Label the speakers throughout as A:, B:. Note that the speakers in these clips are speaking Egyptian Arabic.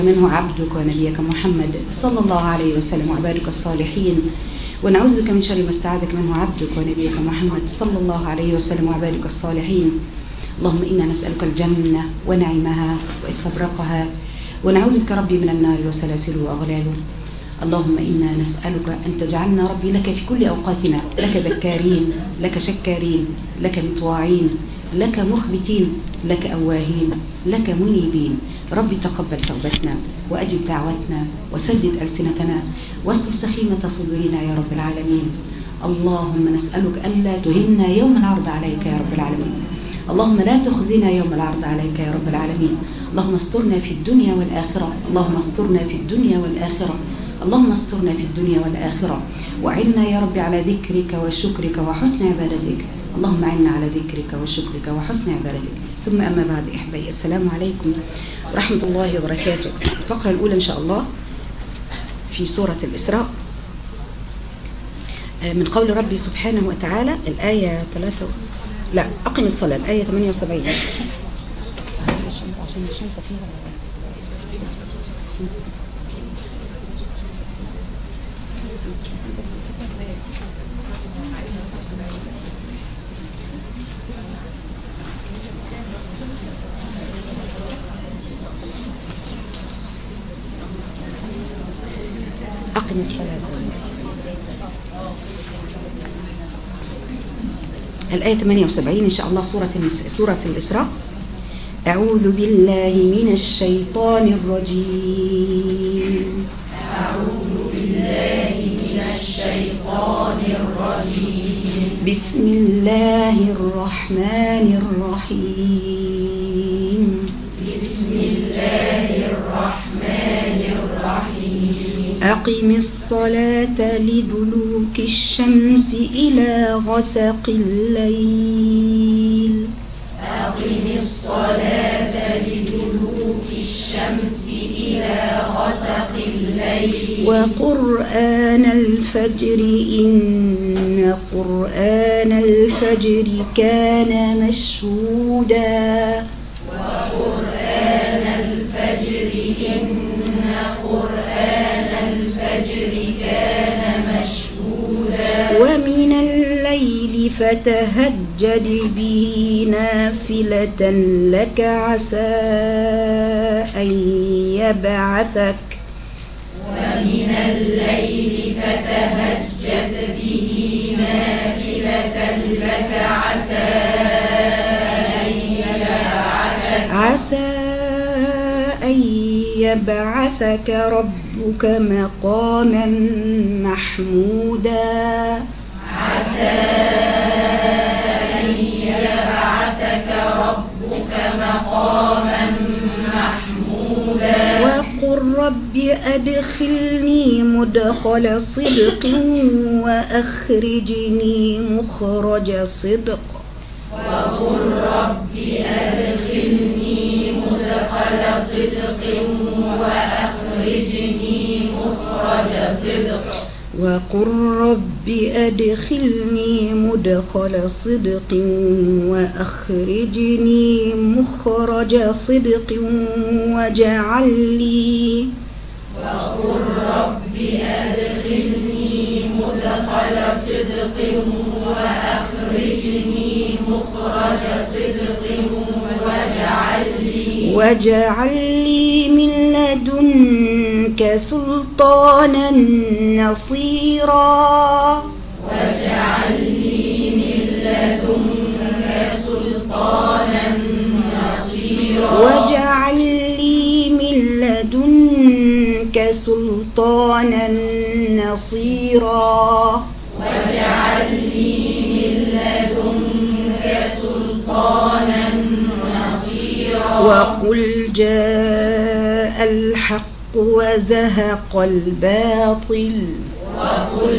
A: منه عبدك ونبيك محمد صلى الله عليه وسلم وعبادك الصالحين ونعوذ بك من شر ما استعاذك منه عبدك ونبيك محمد صلى الله عليه وسلم وعبادك الصالحين اللهم إنا نسألك الجنة ونعيمها واستبرقها ونعوذ بك ربي من النار وسلاسله وأغلاله اللهم إنا نسألك أن تجعلنا ربي لك في كل أوقاتنا لك ذكارين لك شكارين لك مطواعين لك مخبتين لك أواهين لك منيبين ربي تقبل توبتنا وأجب دعوتنا وسدد ألسنتنا واستر سخيمة صدورنا يا رب العالمين اللهم نسألك ألا تهنا يوم العرض عليك يا رب العالمين اللهم لا تخزنا يوم العرض عليك يا رب العالمين اللهم استرنا في الدنيا والآخرة اللهم استرنا في الدنيا والآخرة اللهم استرنا في الدنيا والآخرة وعنا يا رب على ذكرك وشكرك وحسن عبادتك اللهم عنا على ذكرك وشكرك وحسن عبادتك ثم أما بعد إحبائي السلام عليكم ورحمة الله وبركاته الفقرة الأولى إن شاء الله في سورة الإسراء من قول ربي سبحانه وتعالى الآية 3 لا أقم الصلاة الآية 78 أقم الصلاة الآية 78 إن شاء الله سورة سورة الإسراء أعوذ بالله من الشيطان الرجيم
B: أعوذ بالله من الشيطان الرجيم
A: بسم الله الرحمن الرحيم
B: بسم الله الرحمن الرحيم
A: أقم الصلاة لدلوك الشمس إلى غسق الليل
B: أقم الصلاة لدلوك الشمس إلى غسق الليل
A: وقرآن الفجر إن قرآن الفجر كان مشهودا
B: وقرآن الفجر إن قرآن الفجر كان مشهودا
A: ومن الليل فتهجد به نافلة لك عسى أن يبعثك
B: ومن الليل فتهجد به نافلة لك عسى أن يبعثك
A: عسى أن يبعثك ربك مقاما محمودا
B: عسى أن يبعثك ربك مقاما محمودا
A: وقل رب أدخلني مدخل صدق وأخرجني مخرج صدق
B: وقل رب أدخلني مدخل صدق وأخرجني مخرج صدق
A: وقل رب أدخلني مدخل صدق وأخرجني مخرج صدق واجعل لي
B: وقل رب أدخلني مدخل صدق وأخرجني مخرج صدق واجعل لي
A: واجعل لي من لدنك سلطانا نصيرا
B: واجعل لي من لدنك سلطانا نصيرا
A: واجعل لي من لدنك سلطانا نصيرا
B: واجعل لي من لدنك سلطانا نصيرا
A: وقل جاء الحق وزهق الباطل
B: وقل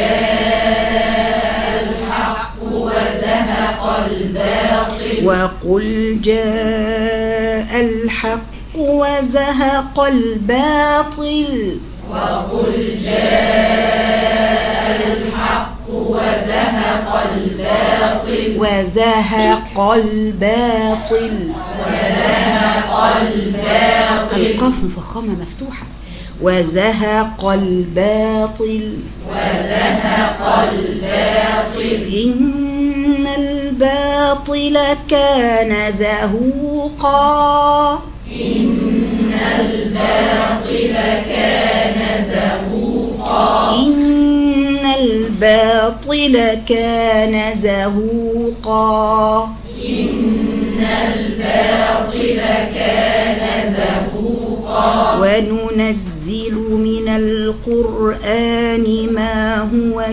B: جاء الحق وزهق الباطل
A: وقل جاء الحق وزهق الباطل
B: وقل جاء الحق وزهق الباطل
A: وزهق الباطل
B: وزهق الباطل
A: القاف مفخمة مفتوحة وزهق الباطل
B: وزهق الباطل
A: إن الباطل كان زهوقا
B: إن الباطل كان زهوقا
A: إن الباطل كان زهوقا
B: إن الباطل كان زهوقا
A: وننزل من القرآن ما هو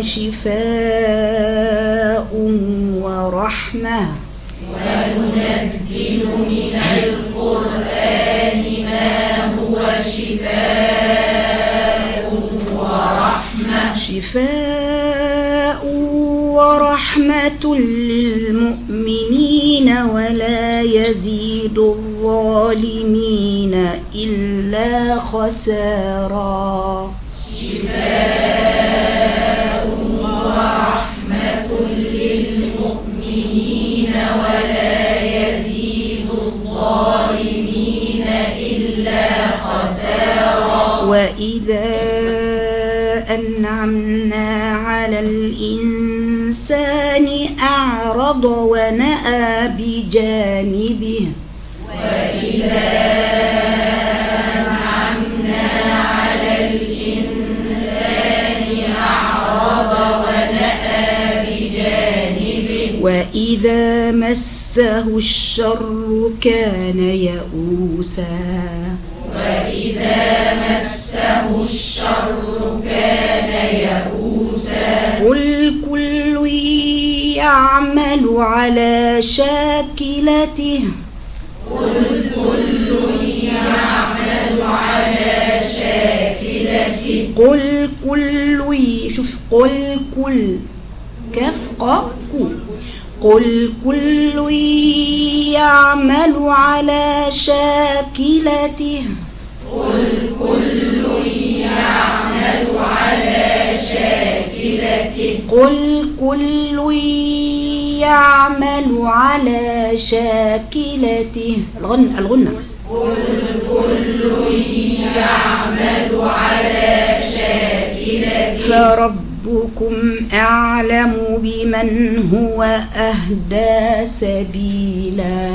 A: شفاء ورحمة
B: وننزل من القرآن ما هو شفاء ورحمة
A: شفاء ورحمة للمؤمنين ولا يزيد الظالمين إلا خسارا
B: ورحمة للمؤمنين ولا يزيد الظالمين إلا خسارا
A: وإذا أنعمنا على الإنسان أعرض ونأى بجانبه
B: وإذا أنعمنا على الإنسان أعرض ونأى بجانبه
A: وإذا مسه الشر كان يئوسا
B: وإذا مسه الشر كان يئوسا
A: قل كل يعمل على شاكلته
B: قل كل يعمل على شاكلته
A: قل كل شوف قل كل كف قاف كو قل كل يعمل على شاكلته
B: قل كل يعمل على شاكلته
A: قل كل يعمل على شاكلته الغنى الغنى
B: قل كل يعمل على شاكلته
A: فربكم أعلم بمن هو أهدى سبيلا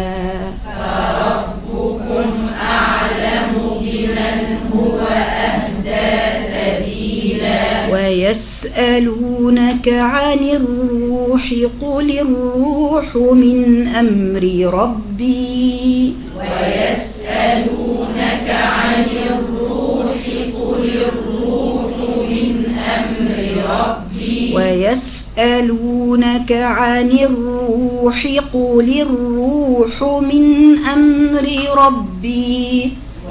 B: فربكم أعلم بمن هو أهدى سبيلا
A: ويسألونك عن الروح قل الروح من أمر ربي
B: ويسألونك عن الروح قل الروح من أمر ربي
A: ويسألونك عن الروح قل الروح من أمر ربي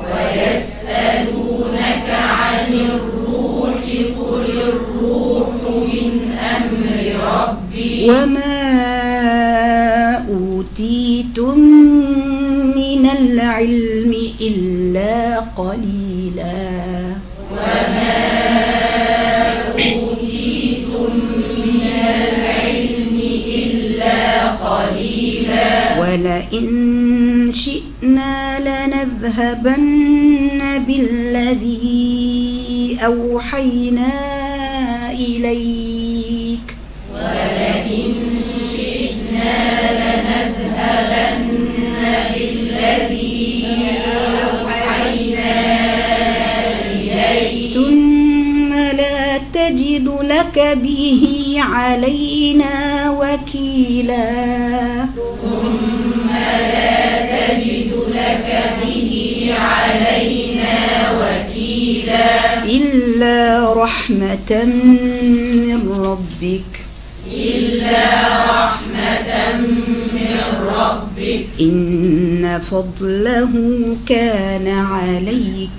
B: ويسألونك عن الروح قل الروح من أمر ربي
A: وما أوتيتم من العلم إلا قليلا
B: وما أوتيتم من العلم إلا قليلا
A: ولئن شئنا لنذهبن بالذي أوحينا إليك
B: ولئن شئنا لنذهبن بالذي أوحينا إليك
A: ثم لا تجد لك به علينا وكيلا
B: ثم لا تجد لك به علينا وكيلا
A: إلا رحمة من ربك
B: إلا رحمة من ربك
A: إن فضله كان عليك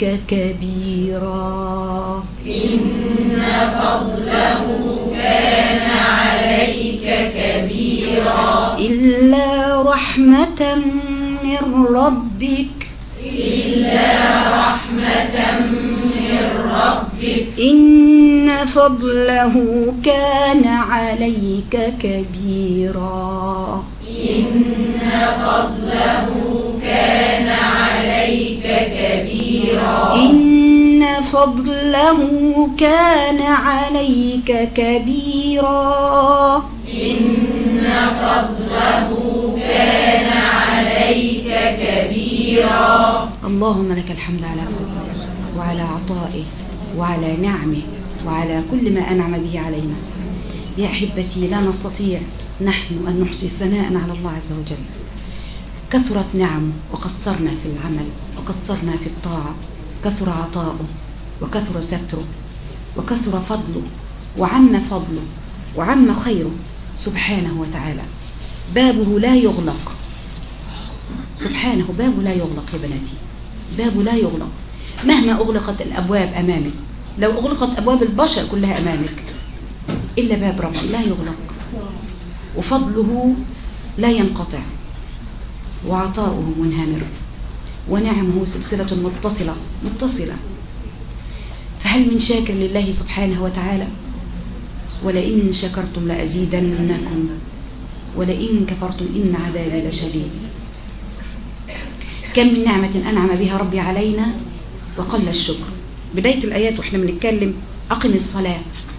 A: كبيرا
B: إن فضله كان عليك كبيرا
A: إلا رحمة من ربك
B: إلا رحمة من ربك
A: إن فضله كان عليك كبيرا
B: إن فضله كان عليك كبيرا
A: إن فضله كان عليك كبيرا
B: إن فضله كان عليك كبيرا
A: اللهم لك الحمد على فضله وعلى عطائه وعلى نعمه وعلى كل ما أنعم به علينا يا أحبتي لا نستطيع نحن أن نحصي ثناء على الله عز وجل كثرت نعمه وقصرنا في العمل وقصرنا في الطاعة كثر عطاؤه وكثر ستره وكثر فضله وعم فضله وعم خيره سبحانه وتعالى بابه لا يغلق سبحانه بابه لا يغلق يا بناتي بابه لا يغلق مهما أغلقت الأبواب أمامك لو أغلقت أبواب البشر كلها أمامك إلا باب ربي لا يغلق وفضله لا ينقطع وعطاؤه منهمر ونعمه سلسلة متصلة متصلة فهل من شاكر لله سبحانه وتعالى ولئن شكرتم لأزيدنكم ولئن كفرتم إن عذابي لشديد كم من نعمة أنعم بها ربي علينا وقل الشكر بداية الآيات وإحنا بنتكلم أقم الصلاة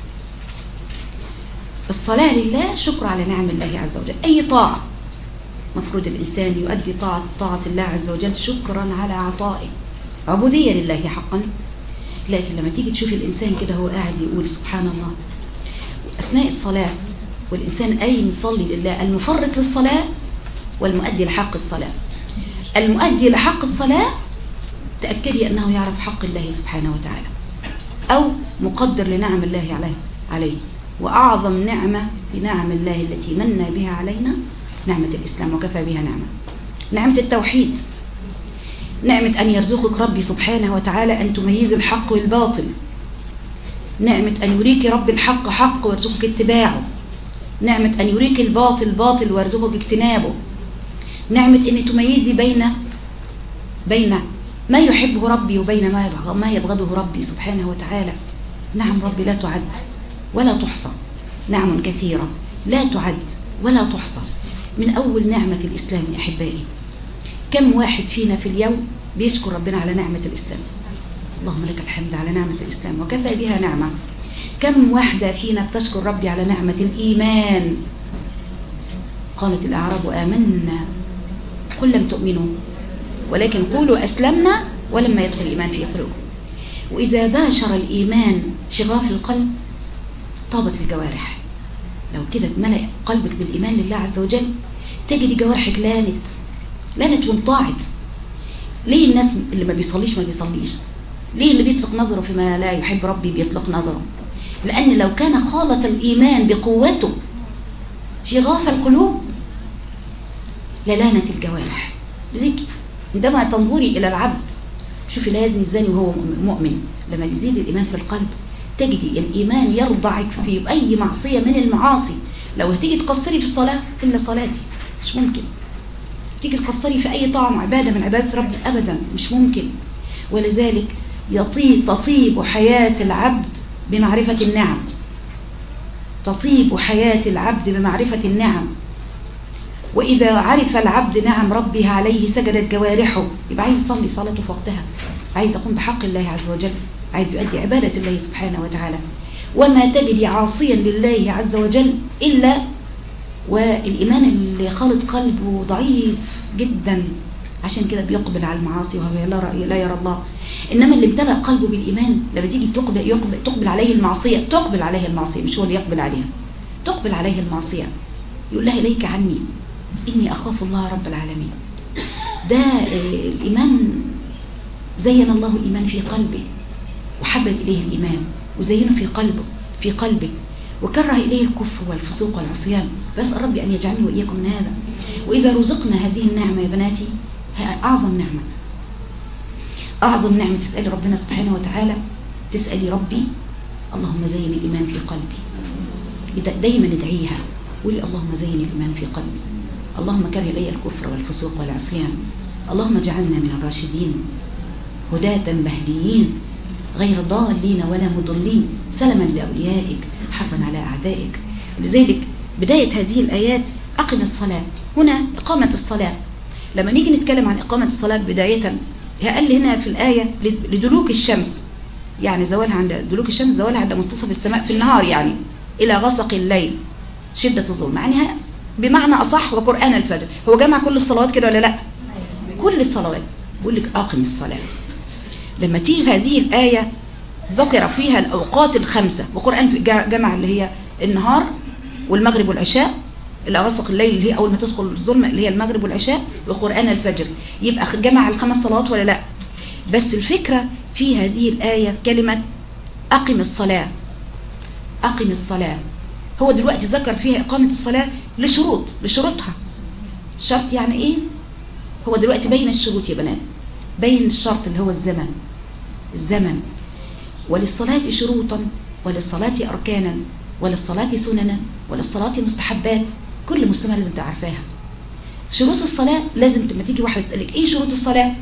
A: الصلاة لله شكر على نعم الله عز وجل أي طاعة مفروض الإنسان يؤدي طاعة, طاعة الله عز وجل شكرا على عطائه عبودية لله حقا لكن لما تيجي تشوف الإنسان كده هو قاعد يقول سبحان الله أثناء الصلاة والإنسان قايم يصلي لله المفرط للصلاة والمؤدي لحق الصلاة المؤدي لحق الصلاة تأكدي أنه يعرف حق الله سبحانه وتعالى أو مقدر لنعم الله عليه عليه وأعظم نعمة بنعم الله التي من بها علينا نعمة الإسلام وكفى بها نعمة نعمة التوحيد نعمة أن يرزقك ربي سبحانه وتعالى أن تميز الحق والباطل نعمة أن يريك رب الحق حق ويرزقك اتباعه نعمة أن يريك الباطل باطل ويرزقك اجتنابه نعمة أن تميزي بين بين ما يحبه ربي وبين ما يبغض ما يبغضه ربي سبحانه وتعالى نعم ربي لا تعد ولا تحصى نعم كثيرة لا تعد ولا تحصى من أول نعمة الإسلام يا أحبائي كم واحد فينا في اليوم بيشكر ربنا على نعمة الإسلام اللهم لك الحمد على نعمة الإسلام وكفى بها نعمة كم واحدة فينا بتشكر ربي على نعمة الإيمان قالت الأعراب آمنا قل لم تؤمنوا ولكن قولوا أسلمنا ولما يدخل الإيمان في قلوبكم وإذا باشر الإيمان شغاف القلب طابت الجوارح لو كده اتملأ قلبك بالإيمان لله عز وجل تجد جوارحك لانت لانت وانطاعت ليه الناس اللي ما بيصليش ما بيصليش ليه اللي بيطلق نظره فيما لا يحب ربي بيطلق نظره لأن لو كان خالط الإيمان بقوته شغاف القلوب للانت الجوارح بذيك عندما تنظري إلى العبد شوفي لا يزني الزاني وهو مؤمن لما بيزيد الإيمان في القلب تجدي الإيمان يرضعك في أي معصية من المعاصي لو هتيجي تقصري في الصلاة إلا صلاتي مش ممكن تيجي تقصري في أي طعم عبادة من عبادة ربي أبدا مش ممكن ولذلك يطيب تطيب حياة العبد بمعرفة النعم تطيب حياة العبد بمعرفة النعم وإذا عرف العبد نعم ربه عليه سجدت جوارحه يبقى عايز يصلي صلاته في وقتها عايز يقوم بحق الله عز وجل عايز يؤدي عبادة الله سبحانه وتعالى وما تجري عاصيا لله عز وجل إلا والإيمان اللي خالط قلبه ضعيف جدا عشان كده بيقبل على المعاصي وهو لا, رأي لا يرى الله إنما اللي امتلأ قلبه بالإيمان لما تيجي تقبل, يقبل, تقبل عليه المعصية تقبل عليه المعصية مش هو اللي يقبل عليها تقبل عليه المعصية يقول لها إليك عني إني أخاف الله رب العالمين ده الإيمان زين الله الإيمان في قلبه وحبب إليه الإيمان وزينه في قلبه في قلبه وكره إليه الكفر والفسوق والعصيان فأسأل ربي أن يجعلني وإياكم من هذا وإذا رزقنا هذه النعمة يا بناتي أعظم نعمة أعظم نعمة تسألي ربنا سبحانه وتعالى تسألي ربي اللهم زين الإيمان في قلبي دايما ادعيها قولي اللهم زين الإيمان في قلبي اللهم كره إلي الكفر والفسوق والعصيان اللهم اجعلنا من الراشدين هداة مهديين غير ضالين ولا مضلين سلما لأوليائك حربا على أعدائك لذلك بداية هذه الآيات أقم الصلاة هنا إقامة الصلاة لما نيجي نتكلم عن إقامة الصلاة بداية هي قال لي هنا في الآية لدلوك الشمس يعني زوالها عند دلوك الشمس زوالها عند منتصف السماء في النهار يعني إلى غسق الليل شدة الظلم يعني بمعنى أصح وقرآن الفجر هو جمع كل الصلوات كده ولا لا كل الصلوات بيقول لك أقم الصلاة لما تيجي هذه الآية ذكر فيها الأوقات الخمسة وقرآن جمع اللي هي النهار والمغرب والعشاء اللي غسق الليل اللي هي أول ما تدخل الظلمة اللي هي المغرب والعشاء وقرآن الفجر يبقى جمع الخمس صلوات ولا لا بس الفكرة في هذه الآية كلمة أقم الصلاة أقم الصلاة هو دلوقتي ذكر فيها إقامة الصلاة لشروط لشروطها شرط يعني إيه هو دلوقتي بين الشروط يا بنات بين الشرط اللي هو الزمن الزمن وللصلاة شروطا وللصلاة أركانا وللصلاة سننا وللصلاة مستحبات كل مسلمة لازم تعرفاها شروط الصلاة لازم لما تيجي واحد يسألك ايه شروط الصلاة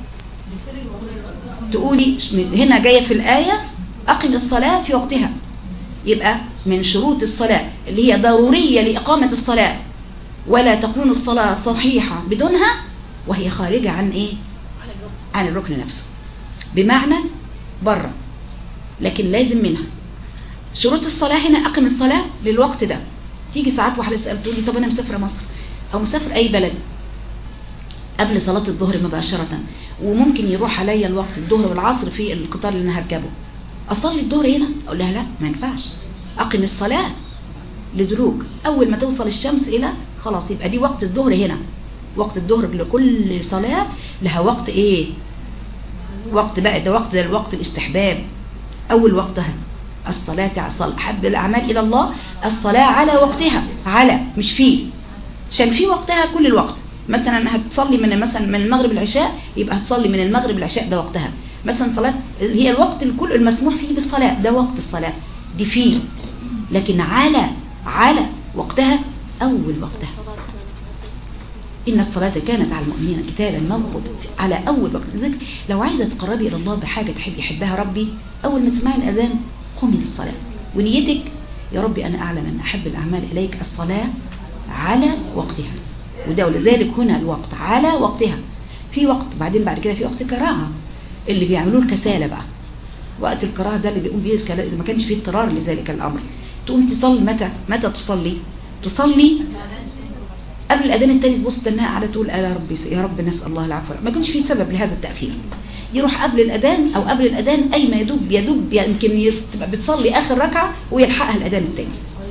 A: تقولي هنا جاية في الآية أقم الصلاة في وقتها يبقى من شروط الصلاة اللي هي ضرورية لإقامة الصلاة ولا تكون الصلاة صحيحة بدونها وهي خارجة عن إيه؟ عن الركن نفسه بمعنى بره لكن لازم منها شروط الصلاة هنا أقم الصلاة للوقت ده تيجي ساعات واحدة تسأل تقول لي طب أنا مسافرة مصر أو مسافر أي بلد قبل صلاة الظهر مباشرة وممكن يروح عليا الوقت الظهر والعصر في القطار اللي أنا هركبه أصلي الظهر هنا أقول لها لا ما ينفعش أقم الصلاة لدلوك أول ما توصل الشمس إلى خلاص يبقى دي وقت الظهر هنا وقت الظهر لكل صلاة لها وقت إيه وقت بقى ده وقت ده الوقت الاستحباب أول وقتها الصلاة على أحب الأعمال إلى الله الصلاة على وقتها على مش فيه عشان في وقتها كل الوقت مثلا هتصلي من مثلا من المغرب العشاء يبقى هتصلي من المغرب العشاء ده وقتها مثلا صلاة هي الوقت الكل المسموح فيه بالصلاة ده وقت الصلاة دي فيه لكن على على وقتها أول وقتها إن الصلاة كانت على المؤمنين كتابا موقوتا على أول وقت لذلك لو عايزة تقربي إلى الله بحاجة تحب يحبها ربي أول ما تسمعي الأذان قومي للصلاة ونيتك يا ربي أنا أعلم أن أحب الأعمال إليك الصلاة على وقتها وده ولذلك هنا الوقت على وقتها في وقت بعدين بعد كده في وقت كراهة اللي بيعملوه الكسالة بقى وقت الكراهة ده اللي بيقوم بيه إذا ما كانش فيه اضطرار لذلك الأمر تقوم تصلي متى متى تصلي تصلي قبل الاذان الثاني تبص تنها على تقول يا رب يا رب نسال الله العفو ما يكونش في سبب لهذا التاخير يروح قبل الاذان او قبل الاذان اي ما يدوب يدوب يمكن تبقى بتصلي اخر ركعه ويلحقها الاذان الثاني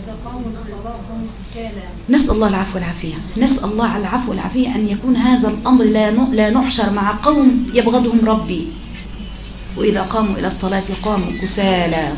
A: نسال الله العفو والعافيه نسال الله العفو والعافيه ان يكون هذا الامر لا لا نحشر مع قوم يبغضهم ربي واذا قاموا الى الصلاه قاموا كسالى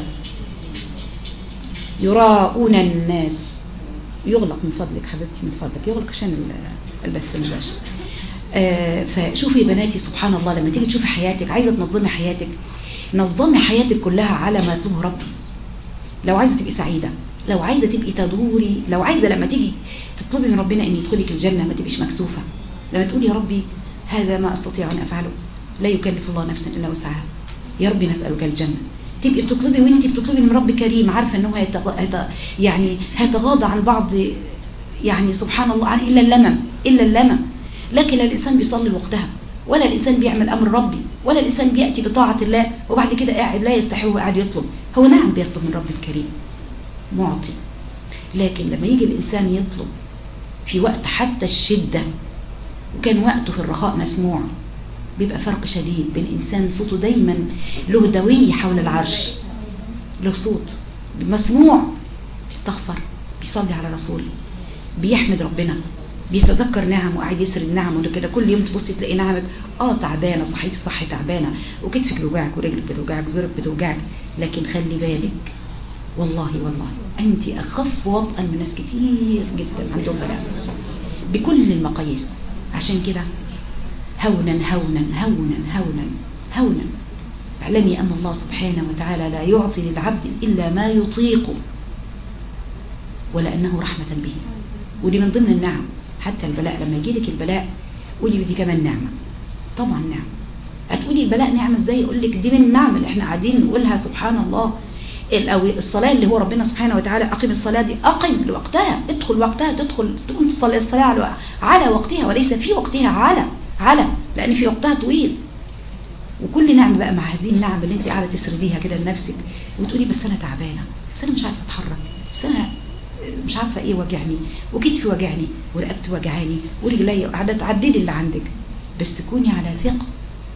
A: يراءون الناس يغلق من فضلك حبيبتي من فضلك يغلق عشان البث المباشر آه فشوفي يا بناتي سبحان الله لما تيجي تشوفي حياتك عايزه تنظمي حياتك نظمي حياتك كلها على ما يطلبه ربي لو عايزه تبقي سعيده لو عايزه تبقي تدوري لو عايزه لما تيجي تطلبي من ربنا ان يدخلك الجنه ما تبقيش مكسوفه لما تقولي يا ربي هذا ما استطيع ان افعله لا يكلف الله نفسا الا وسعها يا ربي نسالك الجنه تبقي بتطلبي وانت بتطلبي من رب كريم عارفه ان هو هيتغ... يعني هيتغاضى عن بعض يعني سبحان الله عن الا اللمم الا اللمم لكن لا الانسان بيصلي وقتها ولا الانسان بيعمل امر ربي ولا الانسان بياتي بطاعه الله وبعد كده قاعد لا يستحي وقاعد يطلب هو نعم بيطلب من رب الكريم معطي لكن لما يجي الانسان يطلب في وقت حتى الشده وكان وقته في الرخاء مسموع بيبقى فرق شديد بين انسان صوته دايما له دوي حول العرش له صوت مسموع بيستغفر بيصلي على رسول بيحمد ربنا بيتذكر نعم وقاعد يسرد نعم وكده كل يوم تبصي تلاقي نعمك اه تعبانه صحيتي صحي تعبانه وكتفك بيوجعك ورجلك بتوجعك زورك بتوجعك لكن خلي بالك والله والله انت اخف وطئا من ناس كتير جدا عندهم بلاء بكل المقاييس عشان كده هونا هونا هونا هونا هونا اعلمي أن الله سبحانه وتعالى لا يعطي للعبد إلا ما يطيقه ولأنه رحمة به ودي من ضمن النعم حتى البلاء لما يجي لك البلاء قولي دي كمان نعمة طبعا نعمة هتقولي البلاء نعمة ازاي اقول لك دي من النعم اللي احنا قاعدين نقولها سبحان الله ال- او الصلاه اللي هو ربنا سبحانه وتعالى اقم الصلاه دي اقم لوقتها ادخل وقتها تدخل تقوم تصلي الصلاه على على وقتها وليس في وقتها على على لان في وقتها طويل وكل نعمه بقى مع هذه النعم اللي انت قاعده تسرديها كده لنفسك وتقولي بس انا تعبانه بس انا مش عارفه اتحرك بس انا مش عارفه ايه وجعني وكتفي وجعني ورقبتي وجعاني ورجلي قاعده تعدلي اللي عندك بس كوني على ثقه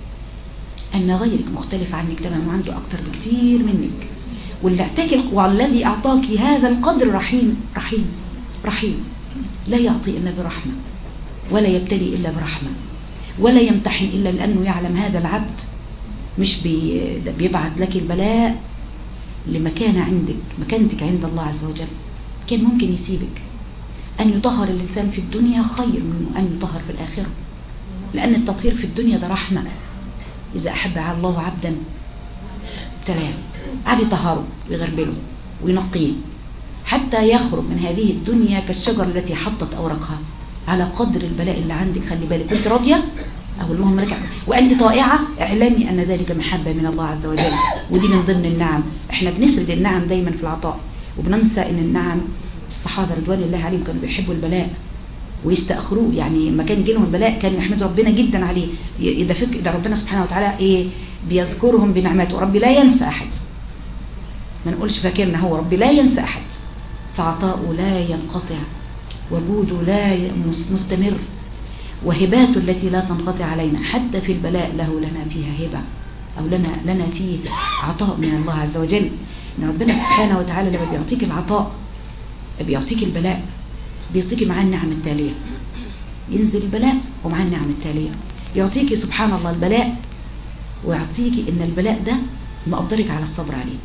A: ان غيرك مختلف عنك تماما وعنده اكتر بكتير منك واللي اعطاك والذي اعطاك هذا القدر رحيم رحيم رحيم لا يعطي الا برحمه ولا يبتلي الا برحمه ولا يمتحن الا لانه يعلم هذا العبد مش بي ده بيبعت لك البلاء لمكانه عندك مكانتك عند الله عز وجل كان ممكن يسيبك ان يطهر الانسان في الدنيا خير من ان يطهر في الاخره لان التطهير في الدنيا ده رحمه اذا احب الله عبدا ابتلاه قعد يطهره ويغربله وينقيه حتى يخرج من هذه الدنيا كالشجرة التي حطت أوراقها على قدر البلاء اللي عندك خلي بالك كنت راضية أو اللهم لك وأنت طائعة اعلمي أن ذلك محبة من الله عز وجل ودي من ضمن النعم احنا بنسرد النعم دايما في العطاء وبننسى أن النعم الصحابة رضوان الله عليهم كانوا بيحبوا البلاء ويستأخروه يعني لما كان يجيلهم البلاء كانوا يحمدوا ربنا جدا عليه إذا فك ده ربنا سبحانه وتعالى إيه بيذكرهم بنعمته ربي لا ينسى أحد ما نقولش فاكرنا هو ربي لا ينسى أحد فعطاؤه لا ينقطع وجوده لا مستمر وهباته التي لا تنقطع علينا حتى في البلاء له لنا فيها هبة أو لنا لنا فيه عطاء من الله عز وجل إن ربنا سبحانه وتعالى لما بيعطيك العطاء بيعطيك البلاء بيعطيك معاه النعم التالية ينزل البلاء ومعاه النعم التالية يعطيك سبحان الله البلاء ويعطيك إن البلاء ده مقدرك على الصبر عليه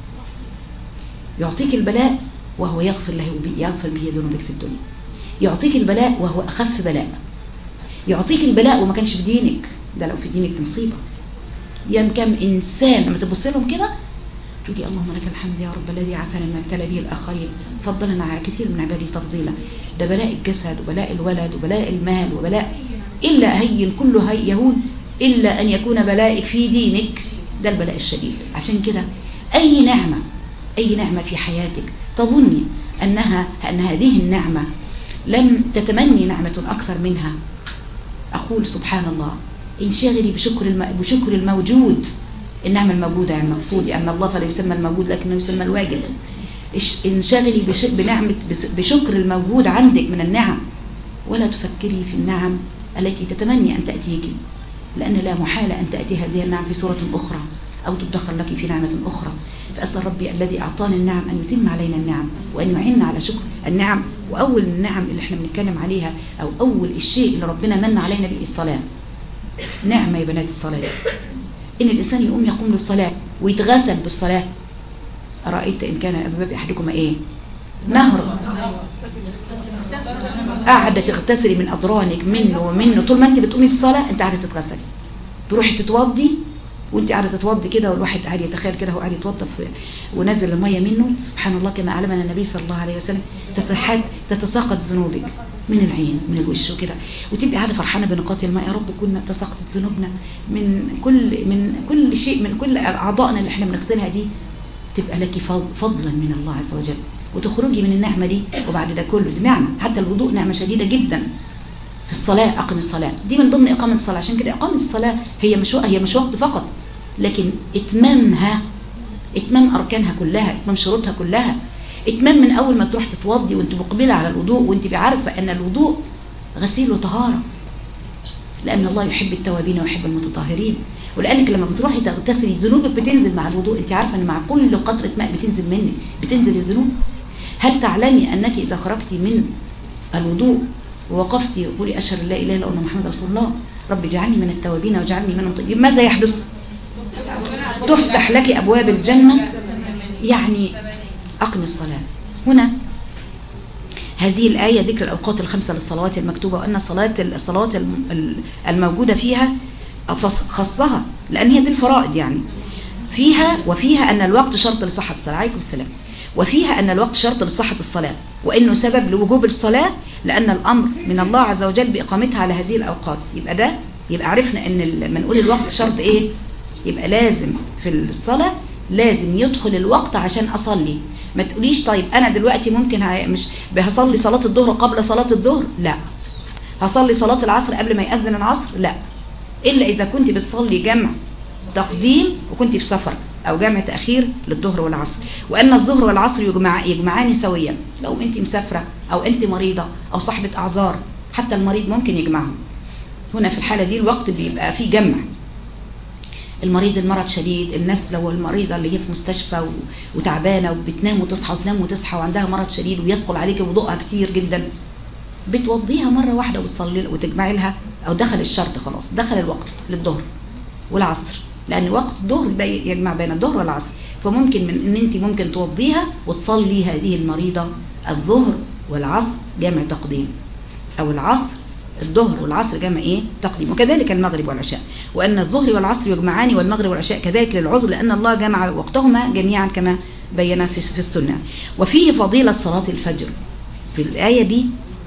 A: يعطيك البلاء وهو يغفر له يغفر به ذنوبك في الدنيا يعطيك البلاء وهو أخف بلاء يعطيك البلاء وما كانش في دينك ده لو في دينك دي مصيبة يا كم إنسان لما تبص لهم كده تقولي اللهم لك الحمد يا رب الذي عافانا مما ابتلى به الآخرين فضلنا على كثير من عباده تفضيلا ده بلاء الجسد وبلاء الولد وبلاء المال وبلاء إلا هين كله هي يهون إلا أن يكون بلائك في دينك ده البلاء الشديد عشان كده أي نعمة أي نعمة في حياتك تظني أنها أن هذه النعمة لم تتمني نعمة أكثر منها أقول سبحان الله انشغلي بشكر الم... بشكر الموجود النعمة الموجودة يعني مقصود أما الله فلا يسمى الموجود لكنه يسمى الواجد انشغلي بش... بنعمة بشكر الموجود عندك من النعم ولا تفكري في النعم التي تتمني أن تأتيك لأن لا محالة أن تأتي هذه النعم في صورة أخرى أو تدخر لك في نعمة أخرى فأسأل ربي الذي أعطاني النعم أن يتم علينا النعم وأن يعيننا على شكر النعم وأول النعم اللي احنا بنتكلم عليها أو أول الشيء اللي ربنا من علينا به الصلاة نعمة يا بنات الصلاة إن الإنسان يقوم يقوم للصلاة ويتغسل بالصلاة أرأيت إن كان أبواب أحدكما إيه نهر قاعدة تغتسلي من أضرانك منه ومنه طول ما أنت بتقومي الصلاة أنت قاعدة تتغسلي تروحي تتوضي وانت قاعده تتوضي كده والواحد قاعد يتخيل كده هو قاعد يتوضى ونزل الميه منه سبحان الله كما علمنا النبي صلى الله عليه وسلم تتحد تتساقط ذنوبك من العين من الوش وكده وتبقي قاعده فرحانه بنقاط الماء يا رب كنا تساقطت ذنوبنا من كل من كل شيء من كل اعضائنا اللي احنا بنغسلها دي تبقى لك فضلا من الله عز وجل وتخرجي من النعمه دي وبعد ده كله دي نعمه حتى الوضوء نعمه شديده جدا في الصلاه اقم الصلاه دي من ضمن اقامه الصلاه عشان كده اقامه الصلاه هي مش هي مش وقت فقط لكن اتمامها اتمام اركانها كلها اتمام شروطها كلها اتمام من اول ما تروح تتوضي وانت مقبله على الوضوء وانت عارفه ان الوضوء غسيل وطهاره لان الله يحب التوابين ويحب المتطهرين ولانك لما بتروحي تغتسلي ذنوبك بتنزل مع الوضوء انت عارفه ان مع كل قطره ماء بتنزل منك بتنزل الذنوب هل تعلمي انك اذا خرجتي من الوضوء ووقفتي وقولي اشهد ان لا اله الا الله محمد رسول الله رب اجعلني من التوابين واجعلني من المطيبين ماذا يحدث تفتح لك أبواب الجنة يعني أقم الصلاة هنا هذه الآية ذكر الأوقات الخمسة للصلوات المكتوبة وأن الصلاة الصلوات الموجودة فيها خصها لأن هي دي الفرائض يعني فيها وفيها أن الوقت شرط لصحة الصلاة عليكم السلام وفيها أن الوقت شرط لصحة الصلاة وأنه سبب لوجوب الصلاة لأن الأمر من الله عز وجل بإقامتها على هذه الأوقات يبقى ده يبقى عرفنا ان لما نقول الوقت شرط ايه يبقى لازم في الصلاه لازم يدخل الوقت عشان اصلي ما تقوليش طيب انا دلوقتي ممكن ه- مش هصلي صلاه الظهر قبل صلاه الظهر لا هصلي صلاه العصر قبل ما يأذن العصر لا الا اذا كنت بتصلي جمع تقديم وكنت في سفر او جمع تاخير للظهر والعصر وان الظهر والعصر يجمع يجمعان سويا لو انت مسافره او انت مريضه او صاحبه اعذار حتى المريض ممكن يجمعهم هنا في الحاله دي الوقت بيبقى فيه جمع المريض المرض شديد الناس لو المريضه اللي هي في مستشفى و- وتعبانه وبتنام وتصحى وتنام وتصحى وعندها مرض شديد ويثقل عليك وضوءها كتير جدا بتوضيها مره واحده وتصلي وتجمعي لها او دخل الشرط خلاص دخل الوقت للظهر والعصر لان وقت الظهر بي- يجمع بين الظهر والعصر فممكن من ان انت ممكن توضيها وتصلي هذه المريضه الظهر والعصر جمع تقديم او العصر الظهر والعصر جمع ايه تقديم وكذلك المغرب والعشاء وان الظهر والعصر يجمعان والمغرب والعشاء كذلك للعذر لان الله جمع وقتهما جميعا كما بين في في السنه وفيه فضيله صلاه الفجر في الايه دي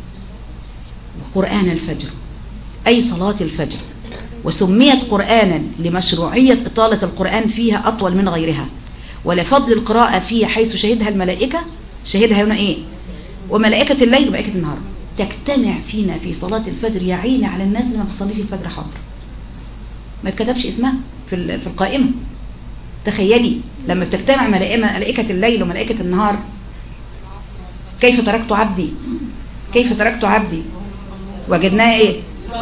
A: قران الفجر اي صلاه الفجر وسميت قرانا لمشروعيه اطاله القران فيها اطول من غيرها ولفضل القراءه فيها حيث شهدها الملائكه شهدها هنا ايه وملائكه الليل وملائكه النهار تجتمع فينا في صلاة الفجر يا عيني على الناس اللي ما بتصليش الفجر حاضر ما اتكتبش اسمها في ال- في القائمة تخيلي لما بتجتمع ملائكة ملائكة الليل وملائكة النهار كيف تركت عبدي كيف تركت عبدي وجدناه ايه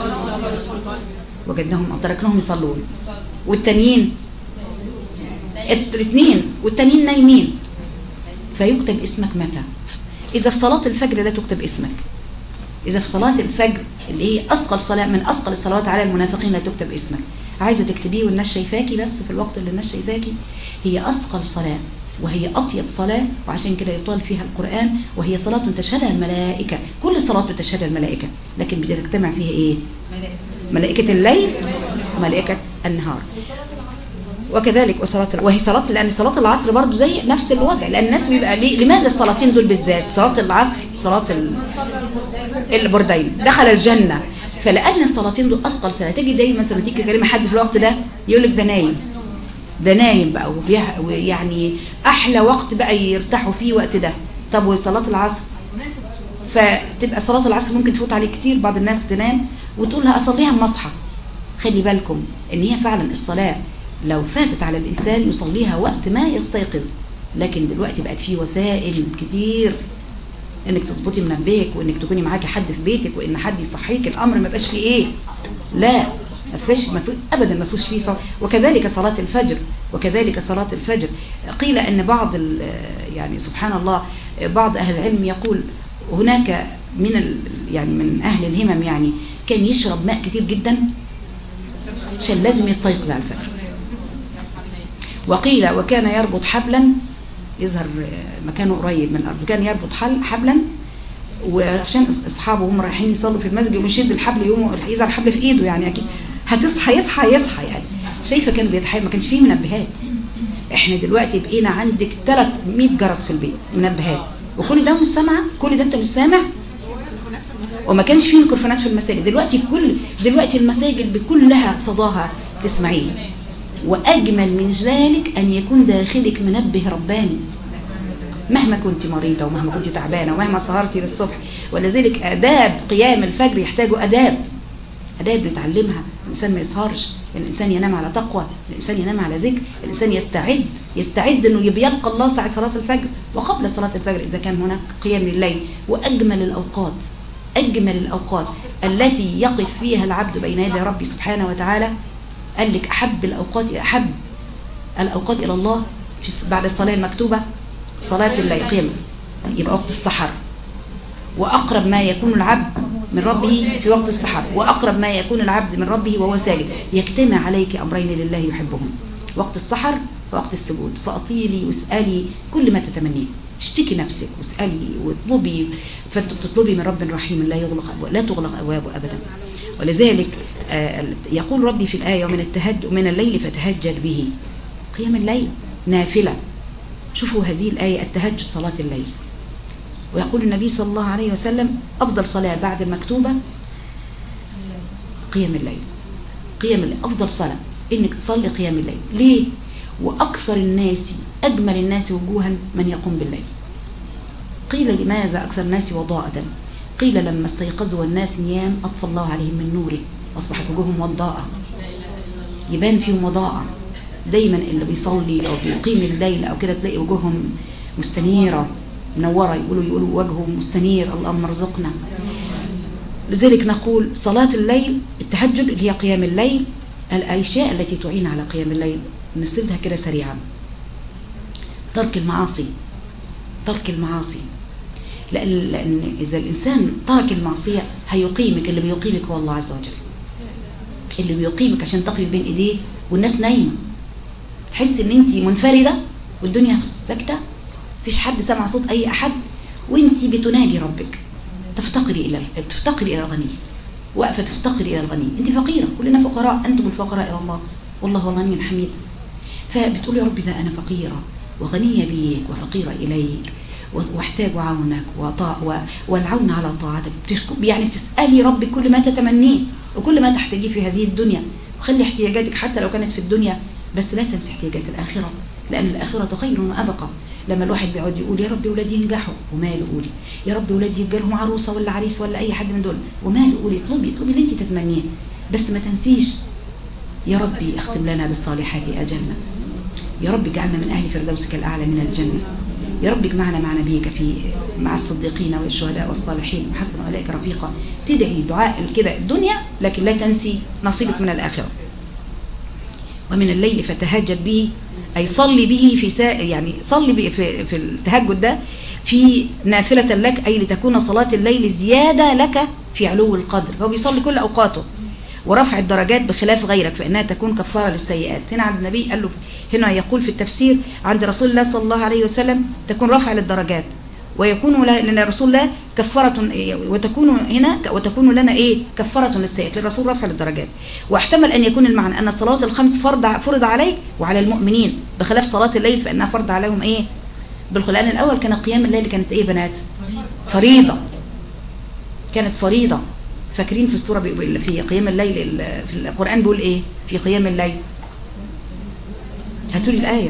A: وجدناهم تركناهم يصلون والتانيين الاثنين والتانيين نايمين فيكتب اسمك متى اذا في صلاه الفجر لا تكتب اسمك اذا في صلاه الفجر اللي هي اثقل صلاه من اثقل الصلوات على المنافقين لا تكتب اسمك عايزه تكتبيه والناس شايفاكي بس في الوقت اللي الناس شايفاكي هي اثقل صلاه وهي اطيب صلاه وعشان كده يطال فيها القران وهي صلاه تشهدها الملائكه كل الصلاه بتشهدها الملائكه لكن بتجتمع فيها ايه ملائكه الليل وملائكه النهار وكذلك وصلاة وهي صلاة لأن صلاة العصر برضو زي نفس الوضع لأن الناس بيبقى ليه لماذا الصلاتين دول بالذات صلاة العصر صلاة ال- البردين دخل الجنة فلأن الصلاتين دول أثقل صلاة تجي دايما مثلا تيجي كلمة حد في الوقت ده يقول لك ده نايم ده نايم بقى وبيه- ويعني أحلى وقت بقى يرتاحوا فيه وقت ده طب وصلاة العصر فتبقى صلاة العصر ممكن تفوت عليك كتير بعض الناس تنام وتقول لها أصليها اما اصحى خلي بالكم ان هي فعلا الصلاة لو فاتت على الإنسان يصليها وقت ما يستيقظ لكن دلوقتي بقت في وسائل كتير انك تظبطي منبهك وانك تكوني معاكي حد في بيتك وان حد يصحيك الامر ما بقاش فيه ايه لا ما فيش ما فيه ابدا ما فيش فيه صلاة وكذلك صلاة الفجر وكذلك صلاة الفجر قيل ان بعض ال- يعني سبحان الله بعض اهل العلم يقول هناك من ال يعني من اهل الهمم يعني كان يشرب ماء كتير جدا عشان لازم يستيقظ على الفجر وقيل وكان يربط حبلا يظهر مكانه قريب من الارض كان يربط حل حبلا وعشان أص- اصحابه هم رايحين يصلوا في المسجد يقوم يشد الحبل يقوم يظهر الحبل في ايده يعني اكيد هتصحى يصحى يصحى يعني شايفه كان بيتحي ما كانش فيه منبهات احنا دلوقتي بقينا عندك 300 جرس في البيت منبهات وكل ده مش سامعه كل ده انت مش سامع وما كانش فيه ميكروفونات في المساجد دلوقتي كل دلوقتي المساجد بكلها صداها تسمعيه واجمل من ذلك ان يكون داخلك منبه رباني مهما كنت مريضة ومهما كنت تعبانة ومهما سهرتي للصبح ولذلك آداب قيام الفجر يحتاجوا آداب آداب نتعلمها الإنسان ما يسهرش الإنسان ينام على تقوى الإنسان ينام على ذكر الإنسان يستعد يستعد أنه يبقى يلقى الله ساعة صلاة الفجر وقبل صلاة الفجر إذا كان هناك قيام لليل وأجمل الأوقات أجمل الأوقات التي يقف فيها العبد بين يدي ربي سبحانه وتعالى قال لك أحب الأوقات أحب الأوقات إلى الله في بعد الصلاة المكتوبة صلاة الليل قيام يبقى وقت السحر وأقرب ما يكون العبد من ربه في وقت السحر وأقرب ما يكون العبد من ربه وهو ساجد يجتمع عليك أمرين لله يحبهم وقت السحر ووقت السجود فأطيلي واسألي كل ما تتمنيه اشتكي نفسك واسألي واطلبي فانت بتطلبي من رب رحيم لا يغلق أبواب لا تغلق أبوابه أبدا ولذلك آه، يقول ربي في الآية ومن التهجد من الليل فتهجد به قيام الليل نافلة شوفوا هذه الآية التهجد صلاة الليل ويقول النبي صلى الله عليه وسلم أفضل صلاة بعد المكتوبة قيام الليل قيام الليل افضل صلاه انك تصلي قيام الليل ليه واكثر الناس اجمل الناس وجوها من يقوم بالليل قيل لماذا اكثر الناس وضاءه قيل لما استيقظوا والناس نيام اطفى الله عليهم من نوره اصبحت وجوههم وضاءه يبان فيهم وضاءه دايما اللي بيصلي او بيقيم الليل او كده تلاقي وجوههم مستنيره منوره يقولوا يقولوا وجهه مستنير اللهم ارزقنا لذلك نقول صلاة الليل التهجد اللي هي قيام الليل الأشياء التي تعين على قيام الليل نسردها كده سريعا ترك المعاصي ترك المعاصي لأن, لأن إذا الإنسان ترك المعصية هيقيمك اللي بيقيمك هو الله عز وجل اللي بيقيمك عشان تقفي بين إيديه والناس نايمة تحس إن أنت منفردة والدنيا ساكتة مفيش حد سمع صوت أي أحد وأنت بتناجي ربك تفتقري الى تفتقري الى الغني واقفه تفتقري الى الغني انت فقيره كلنا فقراء انتم الفقراء الى الله والله هو الغني الحميد فبتقول يا رب ده انا فقيره وغنيه بيك وفقيره اليك واحتاج عونك وطاع والعون على طاعتك يعني بتسالي ربك كل ما تتمنيه وكل ما تحتاجيه في هذه الدنيا وخلي احتياجاتك حتى لو كانت في الدنيا بس لا تنسي احتياجات الاخره لان الاخره خير وابقى لما الواحد بيقعد يقول يا رب ولادي ينجحوا وماله قولي يا رب ولادي يبقى لهم عروسه ولا عريس ولا اي حد من دول وماله قولي اطلبي اطلبي اللي انت تتمنيه بس ما تنسيش يا ربي اختم لنا بالصالحات اجلنا يا رب اجعلنا من اهل فردوسك الاعلى من الجنه يا رب اجمعنا مع نبيك في مع الصديقين والشهداء والصالحين وحسن اولئك رفيقا تدعي دعاء كده الدنيا لكن لا تنسي نصيبك من الاخره ومن الليل فتهجد به أي صلي به في سا يعني صلي في, في التهجد ده في نافلة لك أي لتكون صلاة الليل زيادة لك في علو القدر هو بيصلي كل أوقاته ورفع الدرجات بخلاف غيرك فإنها تكون كفارة للسيئات هنا عند النبي قال له هنا يقول في التفسير عند رسول الله صلى الله عليه وسلم تكون رفع للدرجات ويكون لنا رسول الله كفارة وتكون هنا وتكون لنا ايه كفارة للسيئات للرسول رفع للدرجات واحتمل ان يكون المعنى ان الصلوات الخمس فرض فرض عليك وعلى المؤمنين بخلاف صلاة الليل فانها فرض عليهم ايه بالقرآن الاول كان قيام الليل كانت ايه بنات فريضة كانت فريضة فاكرين في السورة في قيام الليل في القرآن بيقول ايه في قيام الليل هاتوا لي الآية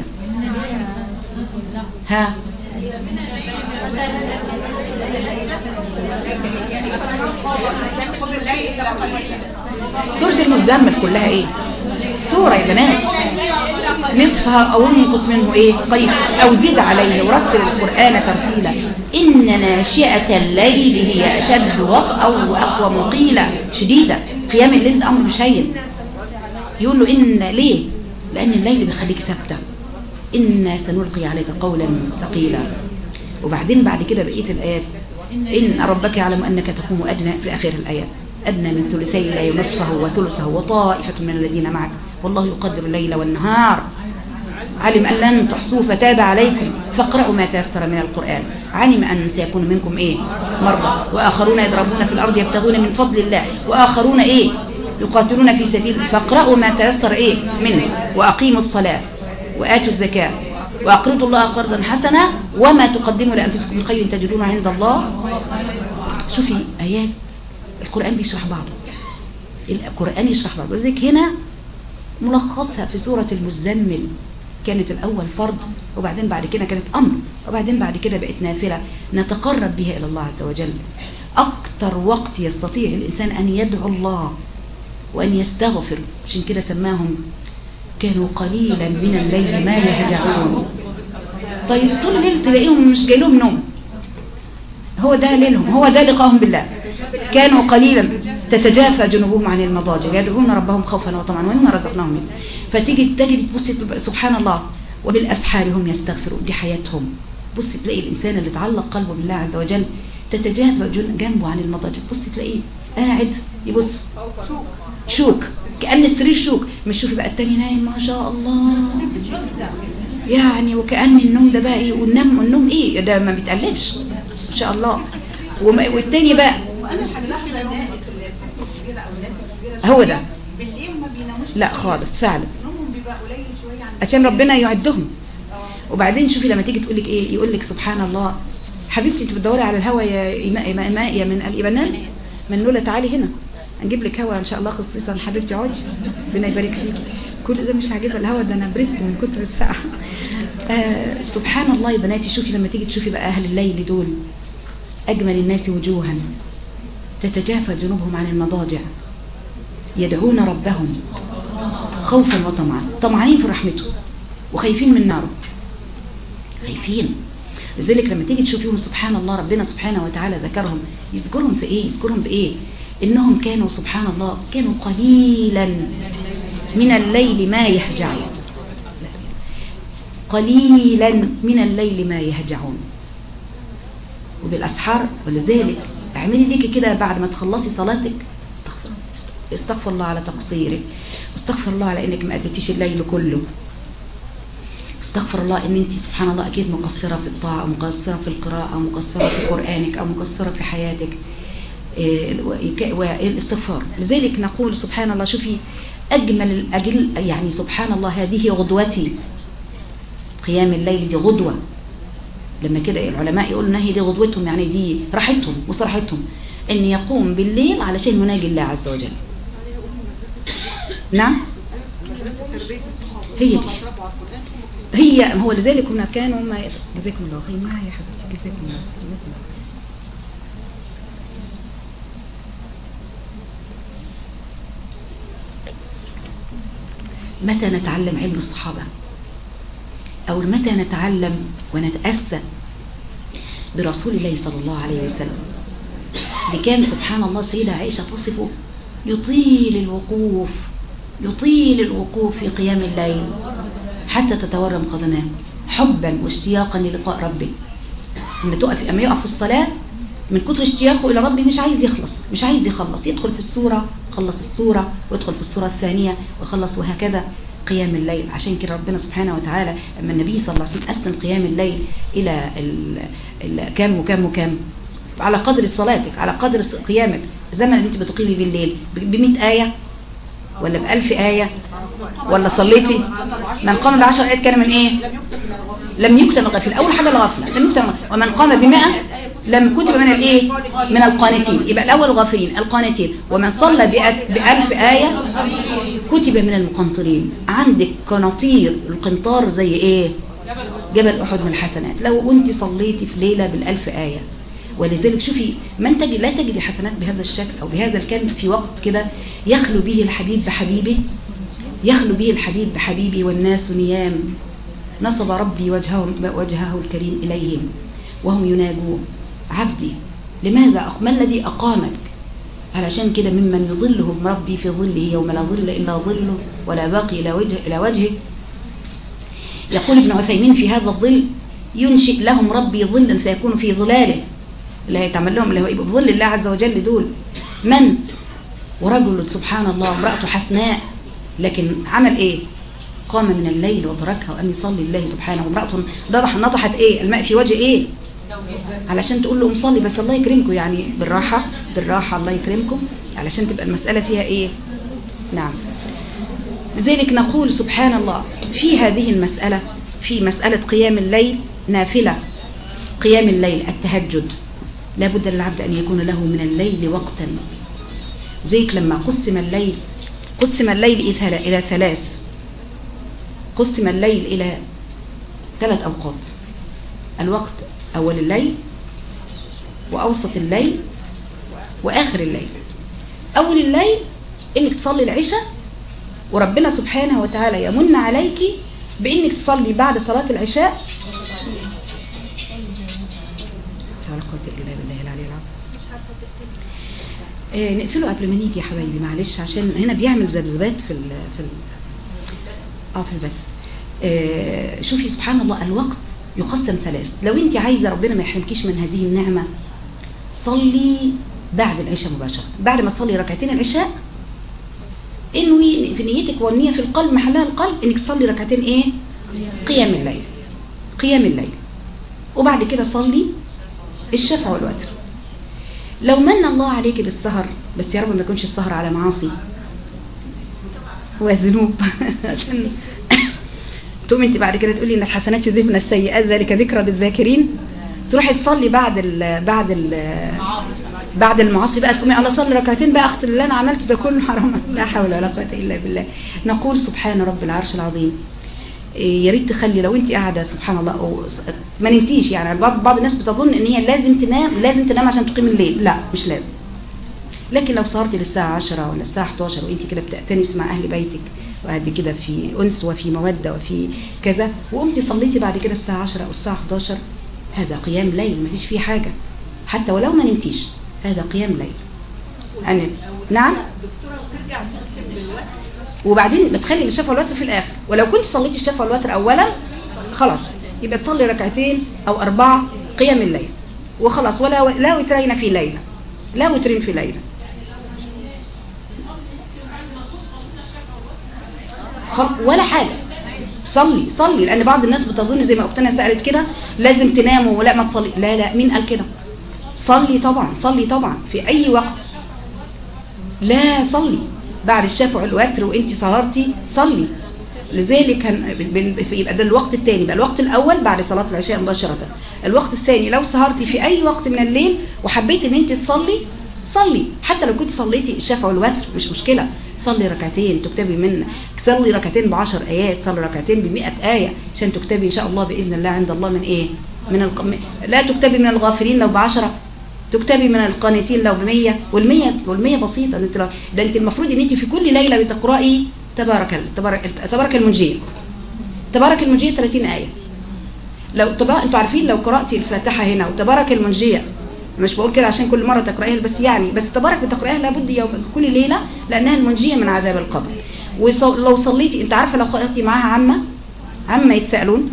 A: ها سورة المزمل كلها ايه سورة يا بنات نصفها او انقص منه ايه قليل او زد عليه ورتل القرآن ترتيلا ان ناشئة الليل هي اشد وطئا واقوى مقيلة شديدة قيام الليل ده امر مش هين يقول له ان ليه لان الليل بيخليك ثابته إنا سنلقي عليك قولا ثقيلا وبعدين بعد كده بقية الآيات إن ربك يعلم أنك تقوم أدنى في آخر الآيات أدنى من ثلثي الليل نصفه وثلثه وطائفة من الذين معك والله يقدر الليل والنهار علم أن لن تحصوه فتاب عليكم فاقرأوا ما تيسر من القرآن علم أن سيكون منكم إيه مرضى وآخرون يضربون في الأرض يبتغون من فضل الله وآخرون إيه يقاتلون في سبيل فاقرأوا ما تيسر إيه منه وأقيموا الصلاة وآتوا الزكاة وأقرضوا الله قرضا حسنا وما تقدموا لأنفسكم من خير تجدونه عند الله شوفي آيات القرآن بيشرح بعضه القرآن يشرح بعضه لذلك هنا ملخصها في سورة المزمل كانت الأول فرض وبعدين بعد كده كانت أمر وبعدين بعد كده بقت نافلة نتقرب بها إلى الله عز وجل أكتر وقت يستطيع الإنسان أن يدعو الله وأن يستغفر عشان كده سماهم كانوا قليلا من الليل ما يهجعون طيب طول الليل تلاقيهم مش جاي لهم نوم هو ده ليلهم هو ده لقاهم بالله كانوا قليلا تتجافى جنوبهم عن المضاجع يدعون ربهم خوفا وطمعا ومما رزقناهم منه فتيجي تجد تبص سبحان الله وبالاسحار هم يستغفرون دي حياتهم بص تلاقي الانسان اللي تعلق قلبه بالله عز وجل تتجافى جنبه عن المضاجع بص تلاقيه قاعد يبص شوك كأن السرير شوك مش شوفي بقى التاني نايم ما شاء الله يعني وكأن النوم ده بقى ايه والنوم النوم ايه ده ما بيتقلبش ان شاء الله والتاني بقى هو ده لا خالص فعلا عشان ربنا يعدهم وبعدين شوفي لما تيجي تقول لك ايه يقول لك سبحان الله حبيبتي انت بتدوري على الهوى يا إماء يا من الإبنان من لولا تعالي هنا هنجيب لك هوا ان شاء الله خصيصا حبيبتي اقعدي ربنا يبارك فيكي كل ده مش عاجبها الهوا ده انا بريت من كتر الساعه آه سبحان الله يا بناتي شوفي لما تيجي تشوفي بقى اهل الليل دول اجمل الناس وجوها تتجافى جنوبهم عن المضاجع يدعون ربهم خوفا وطمعا طمعانين في رحمته وخايفين من ناره خايفين لذلك لما تيجي تشوفيهم سبحان الله ربنا سبحانه وتعالى ذكرهم يذكرهم في ايه يذكرهم بايه انهم كانوا سبحان الله كانوا قليلا من الليل ما يهجعون قليلا من الليل ما يهجعون وبالاسحار ولذلك اعملي ليكي كده بعد ما تخلصي صلاتك استغفر استغفر الله على تقصيرك استغفر الله على انك ما اديتيش الليل كله استغفر الله ان انت سبحان الله اكيد مقصره في الطاعه او مقصره في القراءه او مقصره في قرانك او مقصره في حياتك والاستغفار لذلك نقول سبحان الله شوفي اجمل الاجل يعني سبحان الله هذه غدوتي قيام الليل دي غدوه لما كده العلماء يقولوا ان هي دي غدوتهم يعني دي راحتهم وصراحتهم ان يقوم بالليل علشان يناجي الله عز وجل نعم هي دي هي هو لذلك هم كانوا ما جزاكم الله خير معايا يا حبيبتي جزاكم الله جزاكم الله متى نتعلم علم الصحابة أو متى نتعلم ونتأسى برسول الله صلى الله عليه وسلم اللي كان سبحان الله سيدة عائشة تصفه يطيل الوقوف يطيل الوقوف في قيام الليل حتى تتورم قدماه حبا واشتياقا للقاء ربه لما تقف اما يقف في الصلاه من كتر اشتياقه الى ربه مش عايز يخلص مش عايز يخلص يدخل في السوره خلص السوره ويدخل في السوره الثانيه ويخلص وهكذا قيام الليل عشان كده ربنا سبحانه وتعالى اما النبي صلى الله عليه وسلم قسم قيام الليل الى ال ال كام وكام وكام على قدر صلاتك على قدر قيامك الزمن اللي انت بتقيمي بالليل ب 100 ايه ولا ب 1000 ايه ولا صليتي من قام بعشر ايات كان من ايه لم يكتب الغفله اول حاجه الغفله لم يكتب ومن قام بمئة لم كتب من الايه من القانتين يبقى الاول الغافلين القانتين ومن صلى بألف آية كتب من المقنطرين عندك قناطير القنطار زي ايه جبل احد من الحسنات لو انت صليتي في ليله بالألف آية ولذلك شوفي من تجد لا تجد حسنات بهذا الشكل او بهذا الكم في وقت كده يخلو به الحبيب بحبيبه يخلو به الحبيب بحبيبه والناس نيام نصب ربي وجهه, وجهه الكريم إليهم وهم يناجوه عبدي لماذا ما الذي أقامك علشان كده ممن يظلهم ربي في ظله يوم لا ظل إلا ظله ولا باقي إلى وجه إلى وجهه يقول ابن عثيمين في هذا الظل ينشئ لهم ربي ظلا فيكون في ظلاله اللي هيتعمل لهم اللي هو يبقى في ظل الله عز وجل دول من ورجل سبحان الله امرأته حسناء لكن عمل ايه قام من الليل وتركها وقام يصلي الله سبحانه وامرأته نضح نضحت ايه الماء في وجه ايه علشان تقول له مصلي بس الله يكرمكم يعني بالراحة بالراحة الله يكرمكم علشان تبقى المسألة فيها ايه نعم لذلك نقول سبحان الله في هذه المسألة في مسألة قيام الليل نافلة قيام الليل التهجد لابد للعبد أن يكون له من الليل وقتا زيك لما قسم الليل قسم الليل إلى ثلاث قسم الليل إلى ثلاث أوقات الوقت أول الليل وأوسط الليل وآخر الليل أول الليل إنك تصلي العشاء وربنا سبحانه وتعالى يمن عليك بإنك تصلي بعد صلاة العشاء آه نقفله قبل ما نيجي يا حبايبي معلش عشان هنا بيعمل ذبذبات في ال في ال اه في البث آه شوفي سبحان الله الوقت يقسم ثلاث لو انت عايزه ربنا ما يحرمكيش من هذه النعمه صلي بعد العشاء مباشره بعد ما تصلي ركعتين العشاء انوي في نيتك والنيه في القلب محلها القلب انك تصلي ركعتين ايه قيام الليل قيام الليل وبعد كده صلي الشفع والوتر لو من الله عليك بالسهر بس يا رب ما يكونش السهر على معاصي وذنوب عشان تقوم انت بعد كده تقولي ان الحسنات يذهبن السيئات ذلك ذكرى للذاكرين تروحي تصلي بعد ال بعد ال بعد المعاصي بقى تقومي على صلي ركعتين بقى اغسل اللي انا عملته ده كله حرام لا حول ولا قوه الا بالله نقول سبحان رب العرش العظيم إيه، يا ريت تخلي لو انت قاعده سبحان الله أو ما نمتيش يعني بعض بعض الناس بتظن ان هي لازم تنام لازم تنام عشان تقيم الليل لا مش لازم لكن لو سهرتي للساعه 10 ولا الساعه 11 وانت كده بتأتنس مع اهل بيتك وقاعد كده في انس وفي موده وفي كذا وقمتي صليتي بعد كده الساعه 10 او الساعه 11 هذا قيام ليل ما فيش فيه حاجه حتى ولو ما نمتيش هذا قيام ليل أنا نعم وبعدين بتخلي الشفا والوتر في الاخر ولو كنت صليتي الشفا والوتر اولا خلاص يبقى تصلي ركعتين او اربعه قيام الليل وخلاص ولا لا وترين في ليله لا وترين في ليله خل... ولا حاجه صلي صلي لان بعض الناس بتظن زي ما اختنا سالت كده لازم تناموا ولا ما تصلي لا لا مين قال كده صلي طبعا صلي طبعا في اي وقت لا صلي بعد الشفع والوتر وانت صلاتي صلي لذلك هن... بن- يبقى ده الوقت الثاني يبقى الوقت الاول بعد صلاه العشاء مباشره الوقت الثاني لو سهرتي في اي وقت من الليل وحبيتي ان انت تصلي صلي حتى لو كنت صليتي الشفع والوتر مش مشكله صلي ركعتين تكتبي من صلي ركعتين بعشر ايات صلي ركعتين بمئة ايه عشان تكتبي ان شاء الله باذن الله عند الله من ايه من الق... لا تكتبي من الغافلين لو بعشرة تكتبي من القانتين لو بمية والمية والمية بسيطة ده انت لو- ده انت المفروض ان انت في كل ليلة بتقرأي تبارك ال- تبارك, تبارك المنجية تبارك المنجية 30 آية لو تبا... انتوا عارفين لو قرأتي الفاتحة هنا وتبارك المنجية مش بقول كده عشان كل مرة تقرأيها بس يعني بس تبارك بتقرأيها لابد يوم كل ليلة لأنها المنجية من عذاب القبر ولو صليتي انت عارفة لو قرأتي معاها عامة عامة يتسألون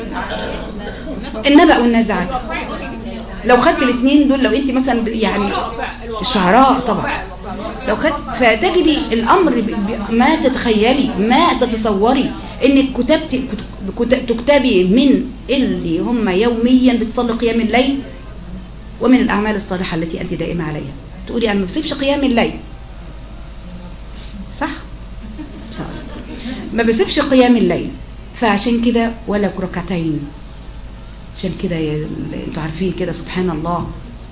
A: النبأ والنازعات لو خدت الاثنين دول لو انت مثلا ب- يعني الشعراء طبعا لو خدت فتجري الامر ب- ب- ما تتخيلي ما تتصوري انك كتبتي كت- تكتبي من اللي هم يوميا بتصلي قيام الليل ومن الاعمال الصالحه التي انت دائمه عليها تقولي انا ما بسيبش قيام الليل صح إن شاء الله. ما بسيبش قيام الليل فعشان كده ولا ركعتين عشان كده يا- انتوا عارفين كده سبحان الله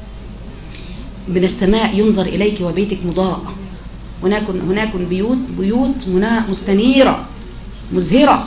A: من السماء ينظر اليك وبيتك مضاء هناك هناك بيوت بيوت منا- مستنيره مزهره